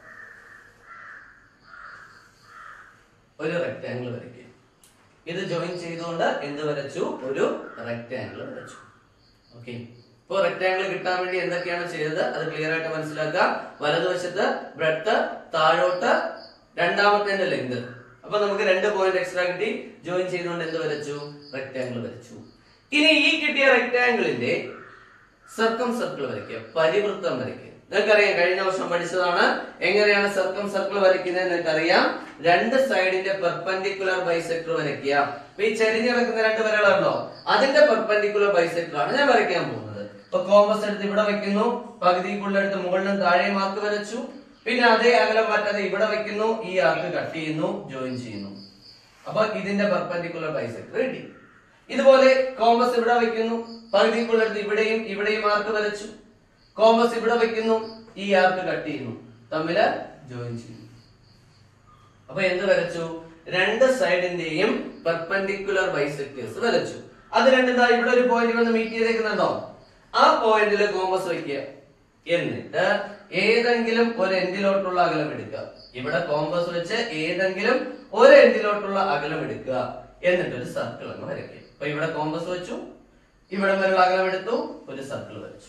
ഒരു റെക്ടാംഗിൾ വരയ്ക്കുക ഇത് ജോയിൻ ചെയ്തുകൊണ്ട് എന്ത് വരച്ചു ഒരു റെക്ടാംഗിൾ വരച്ചു ഓക്കെ ഇപ്പൊ റെക്ടാംഗിൾ കിട്ടാൻ വേണ്ടി എന്തൊക്കെയാണ് ചെയ്തത് അത് ക്ലിയർ ആയിട്ട് മനസ്സിലാക്കുക വലതുവശത്ത് ബ്രെഡ് താഴോട്ട് രണ്ടാമത്തെ ലെങ്ത് അപ്പൊ നമുക്ക് രണ്ട് പോയിന്റ് എക്സ്ട്രാ കിട്ടി ജോയിൻ ചെയ്തുകൊണ്ട് എന്ത് വരച്ചു റെക്ടാംഗിൾ വരച്ചു ഇനി ഈ കിട്ടിയ റെക്ടാംഗിളിന്റെ സർക്കം സർക്കിൾ വരയ്ക്കുക പരിവൃത്തം വരയ്ക്കുക നിങ്ങൾക്കറിയാം കഴിഞ്ഞ വർഷം പഠിച്ചതാണ് എങ്ങനെയാണ് സർക്കം സർക്കിൾ വരയ്ക്കുന്നത് നിങ്ങൾക്കറിയാം രണ്ട് സൈഡിന്റെ പെർപെൻഡിക്കുലർ ബൈസെക്ടർ വരയ്ക്കുക അപ്പൊ ഈ ചെരിഞ്ഞിറക്കുന്ന രണ്ട് വരകളുണ്ടോ അതിന്റെ പെർപെൻഡിക്കുലർ ബൈസെക്ടർ ആണ് ഞാൻ വരയ്ക്കാൻ പോകുന്നത് ഇപ്പൊ കോമ്പസ് എടുത്ത് ഇവിടെ വെക്കുന്നു പകുതിക്കുള്ള എടുത്ത് മുകളിലും താഴെയും ആർക്ക് വരച്ചു പിന്നെ അതേ അകലം മാറ്റാതെ ഇവിടെ വെക്കുന്നു ഈ ആർക്ക് കട്ട് ചെയ്യുന്നു ജോയിൻ ചെയ്യുന്നു അപ്പൊ ഇതിന്റെ പെർപെൻഡിക്കുലർ ബൈസെക്ടർ കിട്ടി ഇതുപോലെ കോമ്പസ് ഇവിടെ വെക്കുന്നു പകുതിക്കുള്ളടുത്ത് ഇവിടെയും ഇവിടെയും ആർക്ക് വരച്ചു കോമ്പസ് ഇവിടെ വെക്കുന്നു ഈ ആർക്ക് കട്ട് ചെയ്യുന്നു തമ്മില് ജോയിൻ ചെയ്യുന്നു അപ്പൊ എന്ത് വരച്ചു രണ്ട് സൈഡിന്റെയും പെർപെൻഡിക്കുലർ ബൈസെക്ടേഴ്സ് വരച്ചു അത് രണ്ടും ദാ ഇവിടെ ഒരു പോയിന്റ് വന്ന് മീറ്റ് ചെയ്തേക്കുന്നുണ്ടോ ആ പോയിന്റിൽ കോമ്പസ് വെക്കുക എന്നിട്ട് ഏതെങ്കിലും ഒരു എൻഡിലോട്ടുള്ള അകലം എടുക്കുക ഇവിടെ കോമ്പസ് വെച്ച് ഏതെങ്കിലും ഒരു എൻഡിലോട്ടുള്ള അകലം എടുക്കുക എന്നിട്ട് ഒരു സർക്കിൾ അങ്ങ് വരയ്ക്കുക അപ്പൊ ഇവിടെ കോമ്പസ് വെച്ചു ഇവിടെ വരെയുള്ള അകലം എടുത്തു ഒരു സർക്കിൾ വരച്ചു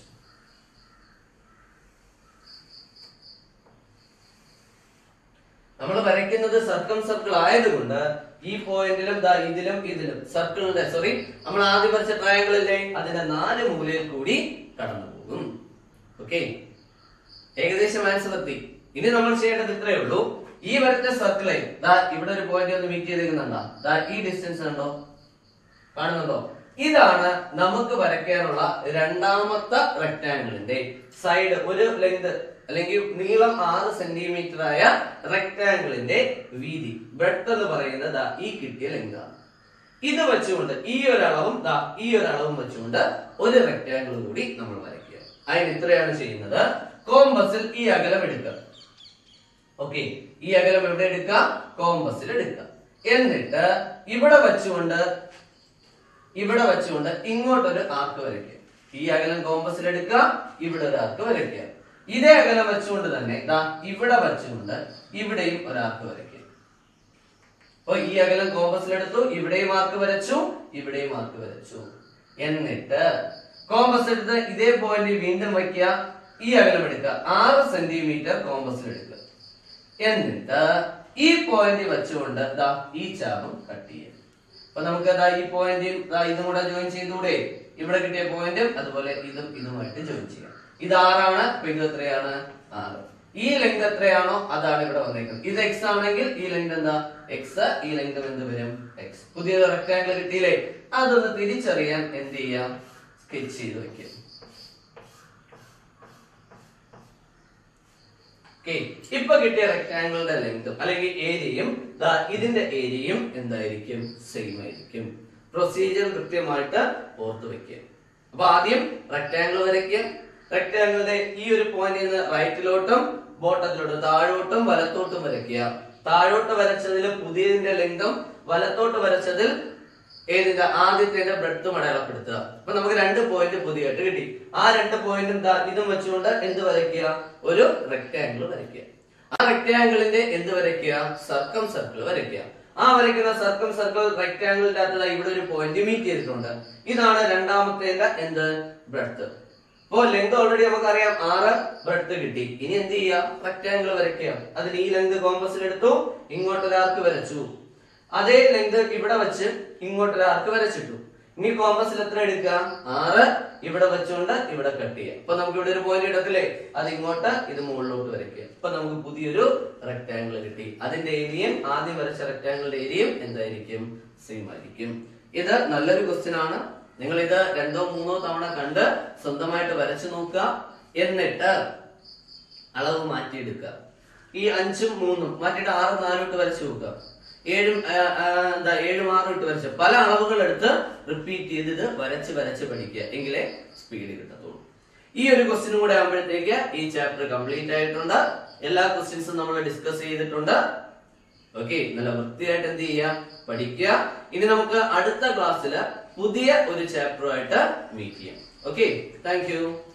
നമ്മൾ വരയ്ക്കുന്നത് സർക്കം സർക്കിൾ ആയതുകൊണ്ട് ഈ പോയിന്റിലും ദാ ഇതിലും ഇതിലും സർക്കിളിന്റെ സോറി നമ്മൾ ആദ്യം വരച്ച ട്രയാങ്കിളില്ലേ അതിന്റെ നാല് മൂലയിൽ കൂടി കടന്നു പോകും ഓക്കെ ഏകദേശം ആൻസർ എത്തി ഇനി നമ്മൾ ചെയ്യേണ്ടത് ഇത്രയേ ഉള്ളൂ ഈ വരച്ച സർക്കിളെ ദാ ഇവിടെ ഒരു പോയിന്റ് ഒന്ന് മീറ്റ് ചെയ്തേക്കുന്നുണ്ടോ ദാ ഈ ഡിസ്റ്റൻസ് ഉണ്ടോ കാണുന്നുണ്ടോ ഇതാണ് നമുക്ക് വരയ്ക്കാനുള്ള രണ്ടാമത്തെ റെക്ടാംഗിളിന്റെ സൈഡ് ഒരു ലെങ്ത് അല്ലെങ്കിൽ നീളം ആറ് സെന്റിമീറ്റർ ആയ റെക്ടാംഗിളിന്റെ വീതി ബ്രെഡ് എന്ന് പറയുന്നത് ദാ ഈ കിട്ടിയ ലെങ്ത് ആണ് ഇത് വെച്ചുകൊണ്ട് ഈ ഒരു അളവും ദാ ഈ ഒരു അളവും വെച്ചുകൊണ്ട് ഒരു റെക്ടാംഗിൾ കൂടി നമ്മൾ വരയ്ക്കുക അതിന് ഇത്രയാണ് ചെയ്യുന്നത് കോമ്പസിൽ ഈ അകലം എടുക്കുക ഓക്കെ ഈ അകലം എവിടെ എടുക്കുക കോമ്പസിൽ എടുക്കുക എന്നിട്ട് ഇവിടെ വെച്ചുകൊണ്ട് ഇവിടെ വെച്ചുകൊണ്ട് ഇങ്ങോട്ടൊരു ആർക്ക് വരയ്ക്കുക ഈ അകലം കോമ്പസിൽ എടുക്കുക ഇവിടെ ഒരു ആർക്ക് വരയ്ക്കുക ഇതേ അകലം വെച്ചുകൊണ്ട് തന്നെ ദാ ഇവിടെ വെച്ചുകൊണ്ട് ഇവിടെയും ഒരു ആർക്ക് വരയ്ക്കുക അപ്പൊ ഈ അകലം കോമ്പസിൽ എടുത്തു ഇവിടെയും മാർക്ക് വരച്ചു ഇവിടെയും മാർക്ക് വരച്ചു എന്നിട്ട് കോമ്പസ് എടുത്ത് ഇതേ പോയിന്റ് വീണ്ടും വയ്ക്കുക ഈ അകലം എടുക്കുക ആറ് സെന്റിമീറ്റർ കോമ്പസിൽ എടുക്കുക എന്നിട്ട് ഈ പോയിന്റ് വെച്ചുകൊണ്ട് ദാ ഈ ചാപം കട്ട് ചെയ്യുക അപ്പൊ നമുക്ക് ദാ ഈ പോയിന്റും ദാ ഇതും കൂടെ ജോയിൻ ചെയ്തുകൂടെ ഇവിടെ കിട്ടിയ പോയിന്റും അതുപോലെ ഇതും ഇതുമായിട്ട് ജോയിൻ ചെയ്യാം ഇത് ആറാണ് അപ്പൊ ഇത് എത്രയാണ് ആറ് ഈ ലെങ്ത് എത്രയാണോ അതാണ് ഇവിടെ വന്നേക്കുന്നത് ഇത് എക്സ് ആണെങ്കിൽ ഈ ലെങ്ത് എന്താ എക്സ് ഈ ലെങ്ത് എന്ത് വരും എക്സ് പുതിയൊരു റെക്ടാംഗിൾ കിട്ടിയില്ലേ അതൊന്ന് തിരിച്ചറിയാൻ എന്ത് ചെയ്യാം സ്കെച്ച് ചെയ്ത് വെക്കാം ഓക്കെ ഇപ്പൊ കിട്ടിയ റെക്ടാംഗിളിന്റെ ലെങ്തും അല്ലെങ്കിൽ ഏരിയയും ദാ ഇതിന്റെ ഏരിയയും എന്തായിരിക്കും സെയിം ആയിരിക്കും പ്രൊസീജിയർ കൃത്യമായിട്ട് ഓർത്ത് വെക്കുക അപ്പൊ ആദ്യം റെക്ടാംഗിൾ വരയ്ക്കുക റെക്ടാംഗിളിന്റെ ഈ ഒരു പോയിന്റിൽ നിന്ന് റൈറ്റിലോട്ടും ബോട്ടത്തിലോട്ടും താഴോട്ടും വലത്തോട്ടും വരയ്ക്കുക താഴോട്ട് വരച്ചതിൽ പുതിയതിന്റെ ലെങ്തും വലത്തോട്ട് വരച്ചതിൽ ഏതിന്റെ ആദ്യത്തെ ബ്രെഡ്ത്തും അടയാളപ്പെടുത്തുക അപ്പൊ നമുക്ക് രണ്ട് പോയിന്റ് പുതിയതായിട്ട് കിട്ടി ആ രണ്ട് പോയിന്റും ഇതും വെച്ചുകൊണ്ട് എന്ത് വരയ്ക്കുക ഒരു റെക്ടാംഗിൾ വരയ്ക്കുക ആ റെക്ടാംഗിളിന്റെ എന്ത് വരയ്ക്കുക സർക്കം സർക്കിൾ വരയ്ക്കുക ആ വരയ്ക്കുന്ന സർക്കം സർക്കിൾ റെക്ടാംഗിളിന്റെ അകത്ത് ദാ ഇവിടെ ഒരു പോയിന്റ് മീറ്റ് ചെയ്തിട്ടുണ്ട് ഇതാണ് രണ്ടാമത്തെ എന്ത് ബ്രെഡ്ത്ത് അപ്പോ ലെങ്ത് ഓൾറെഡി നമുക്കറിയാം ആറ് ബ്രെഡ്ത്ത് കിട്ടി ഇനി എന്ത് ചെയ്യാം റെക്ടാംഗിൾ വരയ്ക്കുക അതിന് ഈ ലെങ്ത് കോമ്പസിൽ എടുത്തു ഇങ്ങോട്ട് ഒരു ആർക്ക് വരച്ചു അതേ ലെങ്ത് ഇവിടെ വെച്ച് ഇങ്ങോട്ട് ഒരു ആർക്ക് വരച്ചിട്ടു ഇനി കോമ്പസിൽ എത്ര എടുക്കുക ആറ് ഇവിടെ വെച്ചുകൊണ്ട് ഇവിടെ കട്ട് ചെയ്യാം അപ്പൊ നമുക്ക് ഇവിടെ ഒരു പോയിന്റ് ഇടത്തില്ലേ അത് ഇങ്ങോട്ട് ഇത് മുകളിലോട്ട് വരയ്ക്കുക അപ്പൊ നമുക്ക് പുതിയൊരു റെക്ടാംഗിൾ കിട്ടി അതിന്റെ ഏരിയയും ആദ്യം വരച്ച റെക്ടാംഗിളിന്റെ ഏരിയയും എന്തായിരിക്കും സെയിം ആയിരിക്കും ഇത് നല്ലൊരു ക്വസ്റ്റ്യൻ ആണ് നിങ്ങൾ ഇത് രണ്ടോ മൂന്നോ തവണ കണ്ട് സ്വന്തമായിട്ട് വരച്ചു നോക്കുക എന്നിട്ട് അളവ് മാറ്റിയെടുക്കുക ഈ അഞ്ചും മൂന്നും മാറ്റിയിട്ട് ആറ് നാലോട്ട് വരച്ചു നോക്കുക ഏഴും ആ, ആ, എന്താ ഏഴും ആറും ഇട്ട് വരച്ച് പല അളവുകൾ എടുത്ത് റിപ്പീറ്റ് ചെയ്ത് ഇത് വരച്ച് വരച്ച് പഠിക്കുക എങ്കിലേ സ്പീഡ് കിട്ടത്തുള്ളൂ ഈ ഒരു ക്വസ്റ്റ്യനും കൂടെ ആകുമ്പോഴത്തേക്ക് ഈ ചാപ്റ്റർ കംപ്ലീറ്റ് ആയിട്ടുണ്ട് എല്ലാ ക്വസ്റ്റ്യൻസും നമ്മൾ ഡിസ്കസ് ചെയ്തിട്ടുണ്ട് ഓക്കെ നല്ല വൃത്തിയായിട്ട് എന്ത് ചെയ്യുക പഠിക്കുക ഇനി നമുക്ക് അടുത്ത ക്ലാസ്സിൽ പുതിയ ഒരു ചാപ്റ്ററുമായിട്ട് മീറ്റ് ചെയ്യാം ഓക്കെ താങ്ക് യു